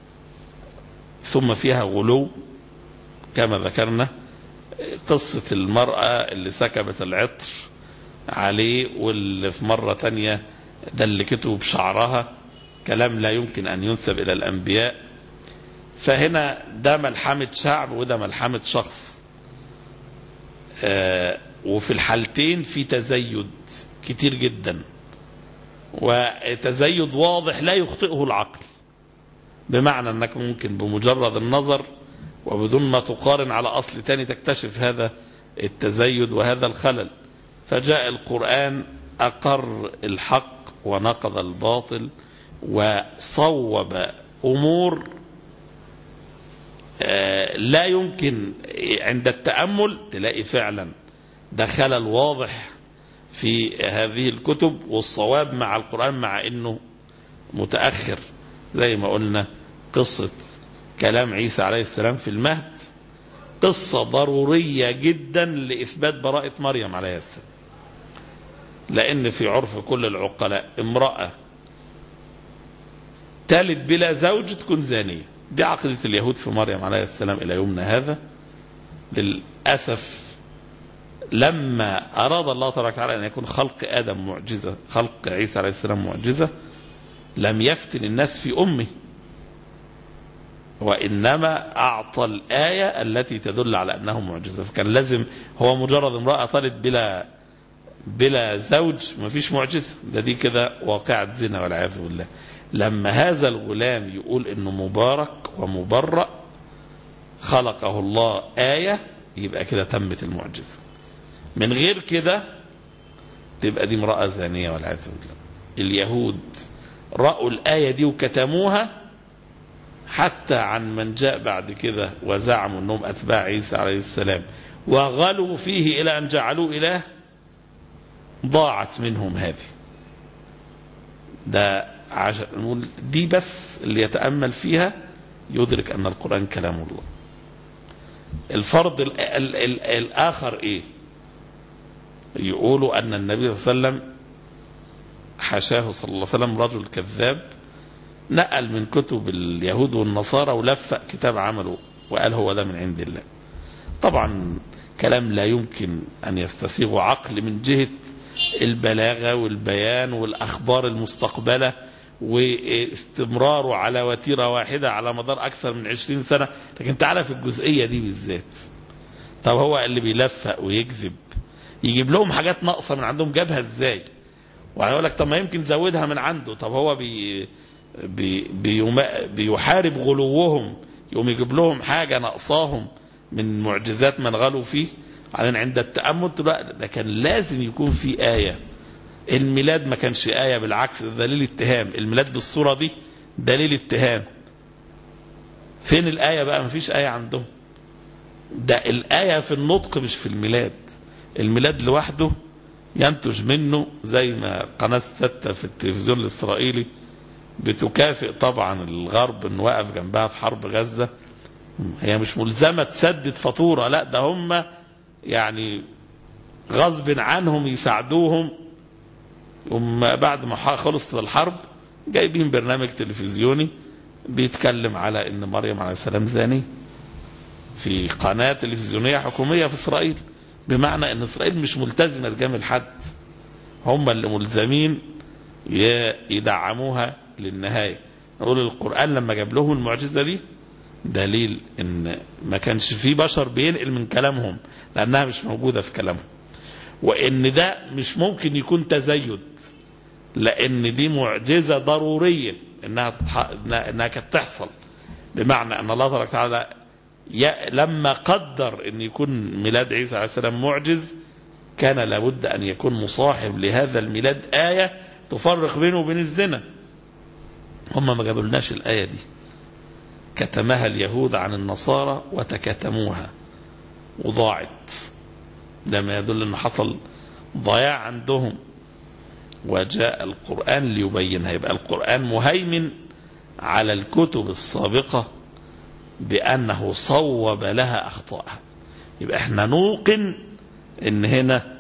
ثم فيها غلو كما ذكرنا قصة المرأة اللي سكبت العطر عليه واللي في مرة تانية ده اللي كتبوا بشعرها كلام لا يمكن أن ينسب إلى الأنبياء فهنا ده ملحمة شعب وده ملحمة شخص آه وفي الحالتين في تزيد كتير جدا وتزيد واضح لا يخطئه العقل بمعنى أنك ممكن بمجرد النظر وبدون ما تقارن على أصل تاني تكتشف هذا التزيد وهذا الخلل فجاء القرآن أقر الحق ونقض الباطل وصوب أمور لا يمكن عند التأمل تلاقي فعلا ده خلل واضح في هذه الكتب والصواب مع القرآن مع أنه متأخر زي ما قلنا قصة كلام عيسى عليه السلام في المهد قصة ضرورية جدا لإثبات براءة مريم عليه السلام لأن في عرف كل العقلاء امرأة تلد بلا زوج تكون زانية دي عقيدة اليهود في مريم عليه السلام إلى يومنا هذا للأسف لما أراد الله تبارك وتعالى أن يكون خلق آدم معجزة خلق عيسى عليه السلام معجزة لم يفتن الناس في أمه وإنما أعطى الآية التي تدل على أنه معجزة فكان لازم هو مجرد امرأة طلت بلا بلا زوج ما فيش معجزة ده دي كده واقعة زنا والعياذ بالله لما هذا الغلام يقول انه مبارك ومبرأ خلقه الله آية يبقى كده تمت المعجزة من غير كده تبقى دي امرأة زانية والعياذ بالله اليهود رأوا الآية دي وكتموها حتى عن من جاء بعد كده وزعموا انهم اتباع عيسى عليه السلام وغلوا فيه الى ان جعلوه اله ضاعت منهم هذه ده عشان نقول دي بس اللي يتامل فيها يدرك ان القران كلام الله الفرض ال ال ال الاخر ايه يقولوا ان النبي صلى الله عليه وسلم حاشاه صلى الله عليه وسلم رجل كذاب نقل من كتب اليهود والنصارى ولفق كتاب عمله وقال هو ده من عند الله طبعا كلام لا يمكن أن يستسيغ عقل من جهة البلاغة والبيان والأخبار المستقبلة واستمراره على وتيرة واحدة على مدار أكثر من عشرين سنة لكن تعالى في الجزئية دي بالذات طب هو اللي بيلفق ويكذب يجيب لهم حاجات ناقصة من عندهم جابها ازاي وهيقول لك طب ما يمكن زودها من عنده طب هو بي بي بيحارب غلوهم يقوم يجيب لهم حاجة ناقصاهم من معجزات من غلوا فيه على عند التأمل ده كان لازم يكون في آية الميلاد ما كانش آية بالعكس ده دليل اتهام الميلاد بالصورة دي دليل اتهام فين الآية بقى ما فيش آية عندهم ده الآية في النطق مش في الميلاد الميلاد لوحده ينتج منه زي ما قناة ستة في التلفزيون الإسرائيلي بتكافئ طبعا الغرب انه واقف جنبها في حرب غزة هي مش ملزمة تسدد فاتورة لا ده هم يعني غصب عنهم يساعدوهم هم بعد ما خلصت الحرب جايبين برنامج تلفزيوني بيتكلم على ان مريم عليه السلام زاني في قناة تلفزيونية حكومية في اسرائيل بمعنى ان اسرائيل مش ملتزمة تجامل حد هم اللي ملزمين يدعموها للنهاية نقول القرآن لما جاب لهم المعجزة دي دليل ان ما كانش في بشر بينقل من كلامهم لانها مش موجودة في كلامهم وان ده مش ممكن يكون تزيد لان دي معجزة ضرورية انها تتح... انها كانت تحصل بمعنى ان الله تبارك وتعالى ي... لما قدر ان يكون ميلاد عيسى عليه السلام معجز كان لابد ان يكون مصاحب لهذا الميلاد آية تفرق بينه وبين الزنا هم ما جابولناش الآية دي كتمها اليهود عن النصارى وتكتموها وضاعت ده ما يدل ان حصل ضياع عندهم وجاء القرآن ليبينها يبقى القرآن مهيمن على الكتب السابقة بأنه صوب لها أخطاءها يبقى احنا نوقن ان هنا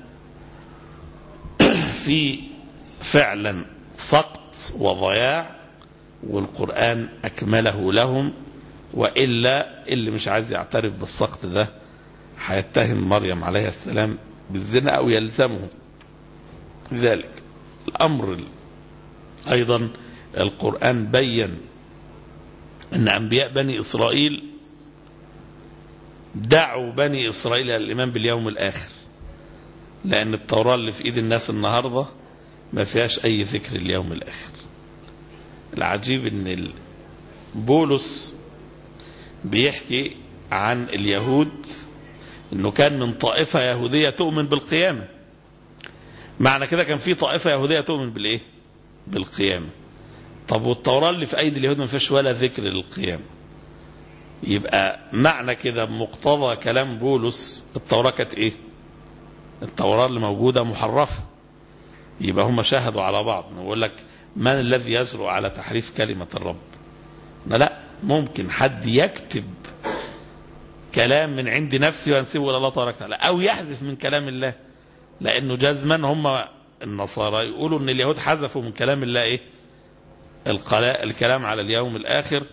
في فعلا سقط وضياع والقرآن أكمله لهم وإلا اللي مش عايز يعترف بالسقط ده هيتهم مريم عليه السلام بالزنا أو يلزمه لذلك الأمر أيضا القرآن بين أن أنبياء بني إسرائيل دعوا بني إسرائيل إلى الإيمان باليوم الآخر لأن التوراة اللي في إيد الناس النهاردة ما فيهاش أي ذكر اليوم الآخر العجيب أن بولس بيحكي عن اليهود أنه كان من طائفة يهودية تؤمن بالقيامة معنى كده كان في طائفة يهودية تؤمن بالإيه بالقيامة طب والتوراة اللي في أيدي اليهود ما فيهاش ولا ذكر للقيامة يبقى معنى كده بمقتضى كلام بولس التوراة كانت ايه التوراة اللي موجودة محرفة يبقى هم شاهدوا على بعض نقول لك من الذي يجرؤ على تحريف كلمة الرب لا ممكن حد يكتب كلام من عند نفسه وينسبه الى الله تبارك وتعالى او يحذف من كلام الله لانه جزما هم النصارى يقولوا ان اليهود حذفوا من كلام الله ايه الكلام على اليوم الاخر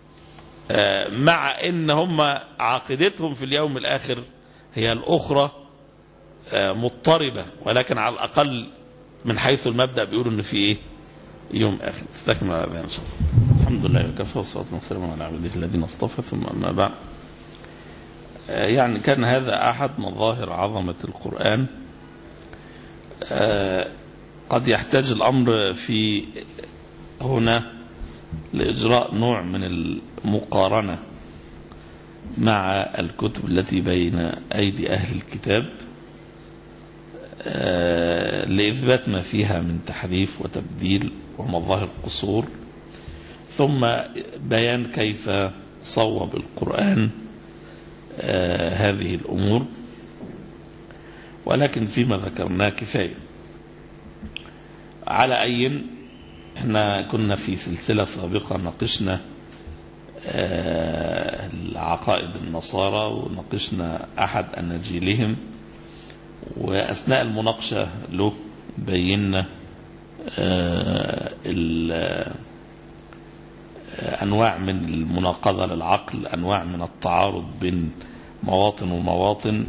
مع ان هم عقيدتهم في اليوم الاخر هي الاخرى مضطربة ولكن على الاقل من حيث المبدأ بيقولوا ان في ايه يوم اخر استكمل هذا ان شاء الله الحمد لله وكفى والصلاة والسلام على عباده الذين اصطفى ثم اما بعد يعني كان هذا احد مظاهر عظمة القرآن قد يحتاج الامر في هنا لإجراء نوع من المقارنة مع الكتب التي بين أيدي أهل الكتاب لإثبات ما فيها من تحريف وتبديل ومظاهر قصور ثم بيان كيف صوب القرآن هذه الأمور ولكن فيما ذكرناه كفاية على أي احنا كنا في سلسلة سابقة ناقشنا عقائد النصارى وناقشنا أحد أناجيلهم وأثناء المناقشة له بينا أنواع من المناقضة للعقل أنواع من التعارض بين مواطن ومواطن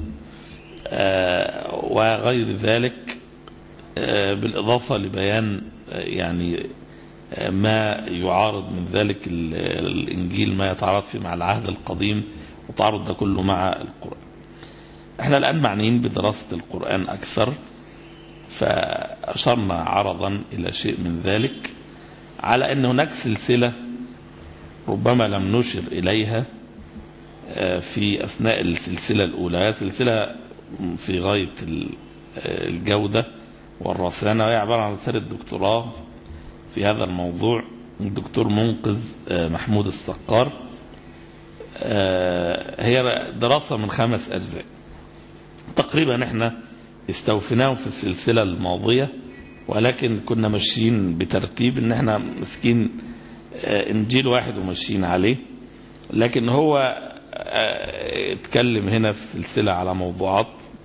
وغير ذلك بالإضافة لبيان يعني ما يعارض من ذلك الإنجيل ما يتعارض فيه مع العهد القديم وتعارض ده كله مع القرآن احنا الآن معنيين بدراسة القرآن أكثر فأشرنا عرضا إلى شيء من ذلك على أن هناك سلسلة ربما لم نشر إليها في أثناء السلسلة الأولى سلسلة في غاية الجودة والرسانة وهي عبارة عن رسالة دكتوراه في هذا الموضوع الدكتور منقذ محمود السقار هي دراسة من خمس أجزاء تقريبا احنا استوفيناهم في السلسلة الماضية ولكن كنا ماشيين بترتيب ان احنا مسكين انجيل واحد وماشيين عليه لكن هو اتكلم هنا في السلسلة على موضوعات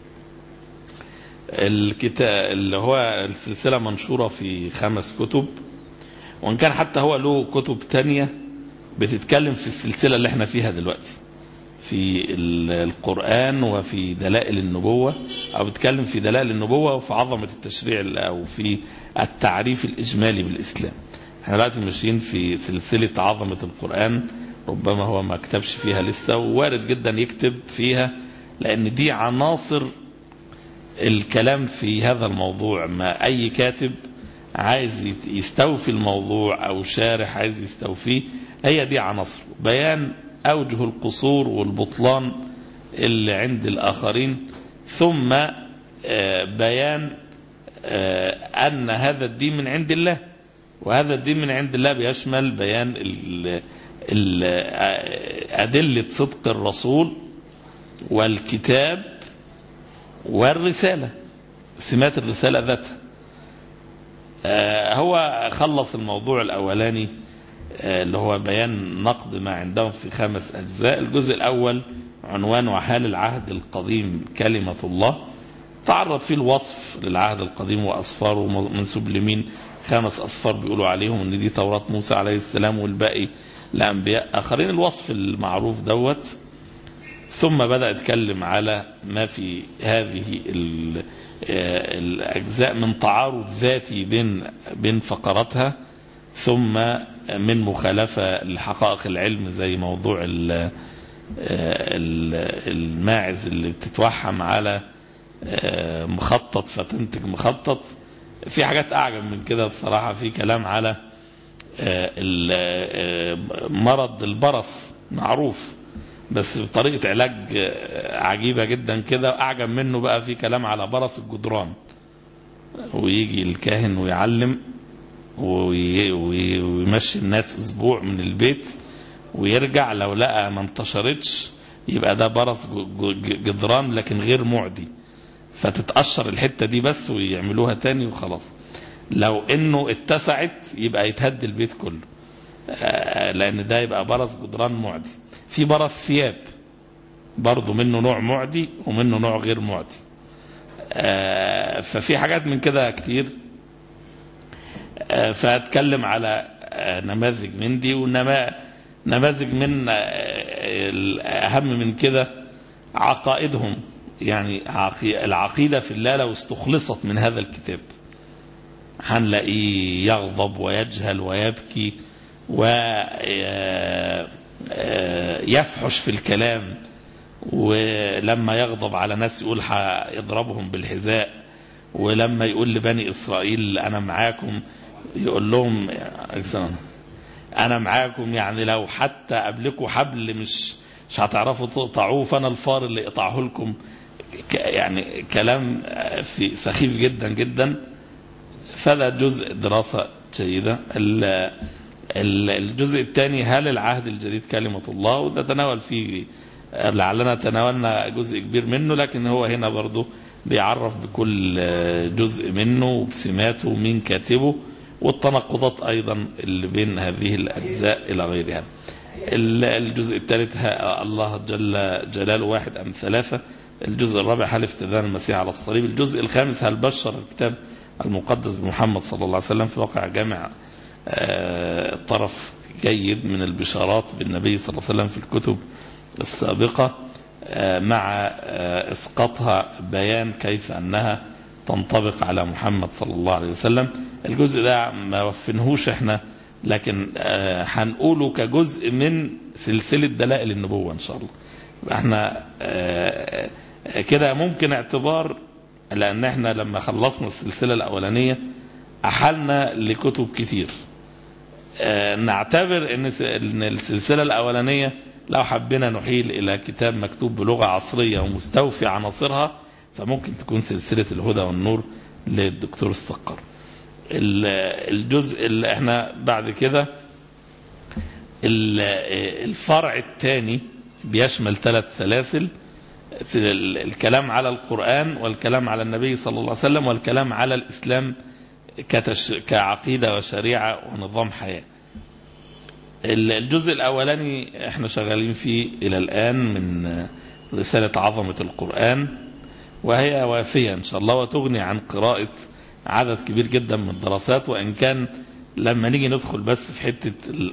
الكتاب اللي هو السلسلة منشورة في خمس كتب وان كان حتى هو له كتب تانية بتتكلم في السلسلة اللي احنا فيها دلوقتي في القرآن وفي دلائل النبوة أو بتكلم في دلائل النبوة وفي عظمة التشريع أو في التعريف الإجمالي بالإسلام احنا دلوقتي ماشيين في سلسلة عظمة القرآن ربما هو ما كتبش فيها لسه ووارد جدا يكتب فيها لأن دي عناصر الكلام في هذا الموضوع ما أي كاتب عايز يستوفي الموضوع أو شارح عايز يستوفيه هي دي عناصر بيان أوجه القصور والبطلان اللي عند الآخرين ثم بيان أن هذا الدين من عند الله وهذا الدين من عند الله بيشمل بيان ال ال أدلة صدق الرسول والكتاب والرسالة سمات الرسالة ذاتها هو خلص الموضوع الأولاني اللي هو بيان نقد ما عندهم في خمس أجزاء الجزء الأول عنوان وحال العهد القديم كلمة الله تعرض فيه الوصف للعهد القديم وأصفاره منسوب لمين خمس أصفار بيقولوا عليهم ان دي توراة موسى عليه السلام والباقي لأنبياء آخرين الوصف المعروف دوت ثم بدأ يتكلم على ما في هذه الأجزاء من تعارض ذاتي بين بين فقراتها ثم من مخالفة لحقائق العلم زي موضوع ال- ال- الماعز اللي بتتوحم على آه، مخطط فتنتج مخطط في حاجات أعجب من كده بصراحة في كلام على آه، ال- آه، مرض البرص معروف بس بطريقة علاج آه، عجيبة جدا كده أعجب منه بقى في كلام على برص الجدران ويجي الكاهن ويعلم وي- وي- ويمشي الناس أسبوع من البيت ويرجع لو لقى ما انتشرتش يبقى ده برص ج- ج- جدران لكن غير معدي فتتقشر الحتة دي بس ويعملوها تاني وخلاص لو انه اتسعت يبقى يتهد البيت كله آه، لان ده يبقى برص جدران معدي في برص ثياب برضه منه نوع معدي ومنه نوع غير معدي آه، ففي حاجات من كده كتير آه، فاتكلم على آه، نماذج من دي ونما نماذج من آه، الاهم من كده عقائدهم يعني عقي- العقيدة في الله لو استخلصت من هذا الكتاب هنلاقيه يغضب ويجهل ويبكي ويفحش في الكلام ولما يغضب على ناس يقول هيضربهم بالحذاء ولما يقول لبني إسرائيل أنا معاكم يقول لهم أنا معاكم يعني لو حتى قبلكم حبل مش مش هتعرفوا تقطعوه فأنا الفار اللي يقطعه لكم ك- يعني كلام في سخيف جدا جدا فده جزء دراسة جيدة ال- ال- الجزء الثاني هل العهد الجديد كلمة الله وده تناول فيه لعلنا تناولنا جزء كبير منه لكن هو هنا برضه بيعرف بكل جزء منه وبسماته ومين كاتبه والتناقضات أيضا اللي بين هذه الأجزاء إلى غيرها ال- الجزء الثالث ها- الله جل جلاله واحد أم ثلاثة الجزء الرابع هل افتدان المسيح على الصليب الجزء الخامس هل بشر الكتاب المقدس بمحمد صلى الله عليه وسلم في واقع جامع آه، طرف جيد من البشارات بالنبي صلى الله عليه وسلم في الكتب السابقة آه، مع آه، إسقاطها بيان كيف أنها تنطبق على محمد صلى الله عليه وسلم الجزء ده ما وفنهوش احنا لكن آه، هنقوله كجزء من سلسلة دلائل النبوة إن شاء الله يبقى احنا آه، آه، كده ممكن اعتبار لأن احنا لما خلصنا السلسلة الأولانية أحلنا لكتب كتير آه، نعتبر ان س- إن السلسلة الأولانية لو حبينا نحيل إلى كتاب مكتوب بلغة عصرية ومستوفي عناصرها فممكن تكون سلسلة الهدى والنور للدكتور السقر ال- الجزء اللي احنا بعد كده ال- الفرع الثاني بيشمل ثلاث سلاسل ال- الكلام على القرآن والكلام على النبي صلى الله عليه وسلم والكلام على الإسلام كتش... كعقيدة وشريعة ونظام حياة ال- الجزء الأولاني احنا شغالين فيه إلى الآن من رسالة عظمة القرآن وهي وافية إن شاء الله وتغني عن قراءة عدد كبير جدا من الدراسات وإن كان لما نيجي ندخل بس في حتة ال...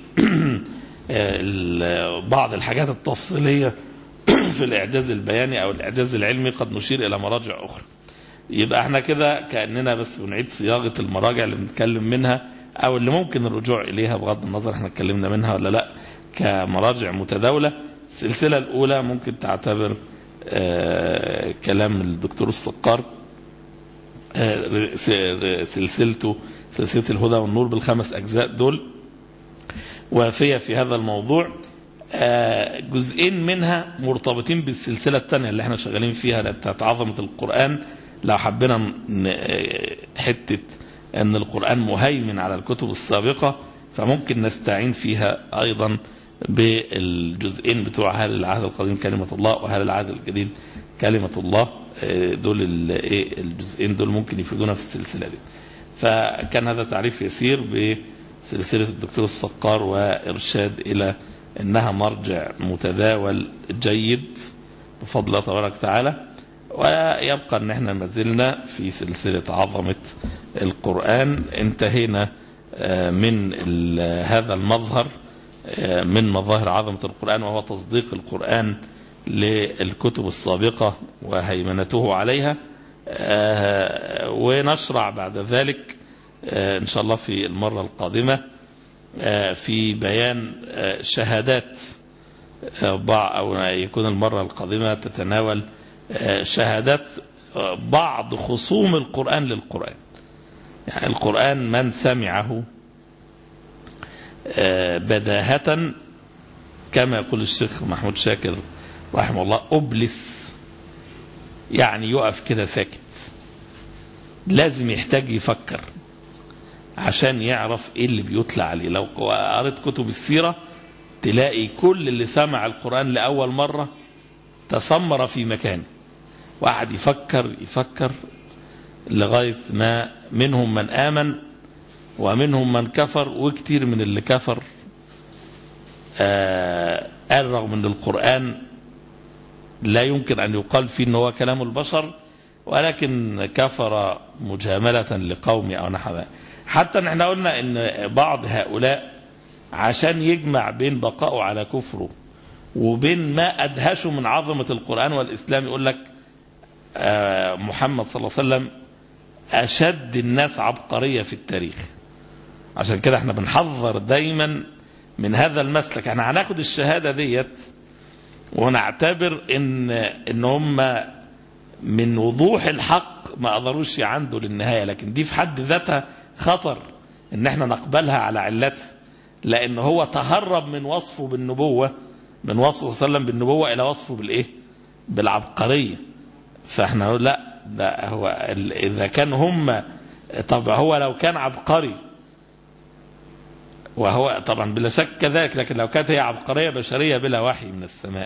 ال... بعض الحاجات التفصيلية في الإعجاز البياني أو الإعجاز العلمي قد نشير إلى مراجع أخرى يبقى احنا كده كأننا بس بنعيد صياغة المراجع اللي بنتكلم منها أو اللي ممكن الرجوع إليها بغض النظر احنا اتكلمنا منها ولا لا كمراجع متداولة السلسلة الأولى ممكن تعتبر آه كلام الدكتور السقار آه س- سلسلته سلسلة الهدى والنور بالخمس أجزاء دول وافية في هذا الموضوع آه، جزئين منها مرتبطين بالسلسلة الثانية اللي احنا شغالين فيها اللي بتاعت عظمة القرآن لو حبينا ن- آه، حتة أن القرآن مهيمن على الكتب السابقة فممكن نستعين فيها أيضا بالجزئين بتوع هل العهد القديم كلمة الله وهل العهد الجديد كلمة الله آه، دول ال- إيه، الجزئين دول ممكن يفيدونا في السلسلة دي فكان هذا تعريف يسير بسلسلة الدكتور السقار وإرشاد إلى أنها مرجع متداول جيد بفضل الله تبارك وتعالى ويبقى أن احنا ما زلنا في سلسلة عظمة القرآن انتهينا آه، من ال- هذا المظهر آه، من مظاهر عظمة القرآن وهو تصديق القرآن للكتب السابقة وهيمنته عليها آه، ونشرع بعد ذلك آه، إن شاء الله في المرة القادمة في بيان شهادات بعض أو يكون المرة القادمة تتناول شهادات بعض خصوم القرآن للقرآن يعني القرآن من سمعه بداهة كما يقول الشيخ محمود شاكر رحمه الله أبلس يعني يقف كده ساكت لازم يحتاج يفكر عشان يعرف ايه اللي بيطلع عليه لو قريت كتب السيرة تلاقي كل اللي سمع القرآن لأول مرة تسمر في مكانه وقعد يفكر يفكر لغاية ما منهم من آمن ومنهم من كفر وكتير من اللي كفر آه قال رغم ان القرآن لا يمكن أن يقال فيه أنه هو كلام البشر ولكن كفر مجاملة لقوم أو نحو حتى نحن قلنا أن بعض هؤلاء عشان يجمع بين بقائه على كفره وبين ما أدهشه من عظمة القرآن والإسلام يقول لك آه محمد صلى الله عليه وسلم أشد الناس عبقرية في التاريخ عشان كده احنا بنحذر دايما من هذا المسلك احنا هناخد الشهادة ديت ونعتبر ان ان هم من وضوح الحق ما قدروش يعندوا للنهاية لكن دي في حد ذاتها خطر ان احنا نقبلها على علتها لان هو تهرب من وصفه بالنبوة من وصفه صلى الله عليه وسلم بالنبوة الى وصفه بالايه بالعبقرية فاحنا نقول لا ده هو اذا كان هم طب هو لو كان عبقري وهو طبعا بلا شك كذلك لكن لو كانت هي عبقرية بشرية بلا وحي من السماء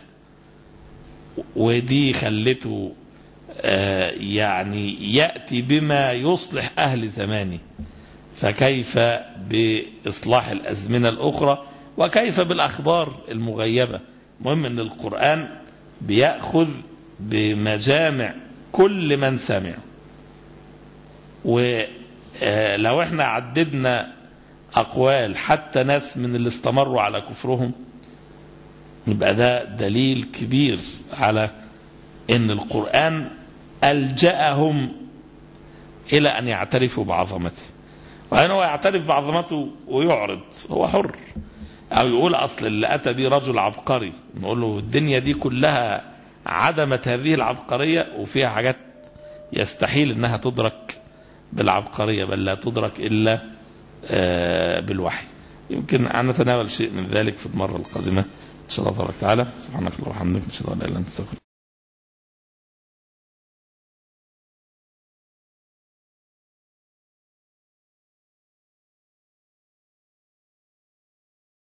ودي خلته آه يعني يأتي بما يصلح أهل زمانه فكيف بإصلاح الأزمنة الأخرى وكيف بالأخبار المغيبة مهم أن القرآن بيأخذ بمجامع كل من سمع ولو احنا عددنا أقوال حتى ناس من اللي استمروا على كفرهم يبقى ده دليل كبير على ان القرآن ألجأهم إلى أن يعترفوا بعظمته وأن هو يعترف بعظمته ويعرض هو حر أو يقول أصل اللي أتى دي رجل عبقري نقول له الدنيا دي كلها عدمت هذه العبقرية وفيها حاجات يستحيل أنها تدرك بالعبقرية بل لا تدرك إلا بالوحي يمكن أن نتناول شيء من ذلك في المرة القادمة إن شاء الله تبارك وتعالى سبحانك اللهم وبحمدك نشهد أن لا إله إلا أنت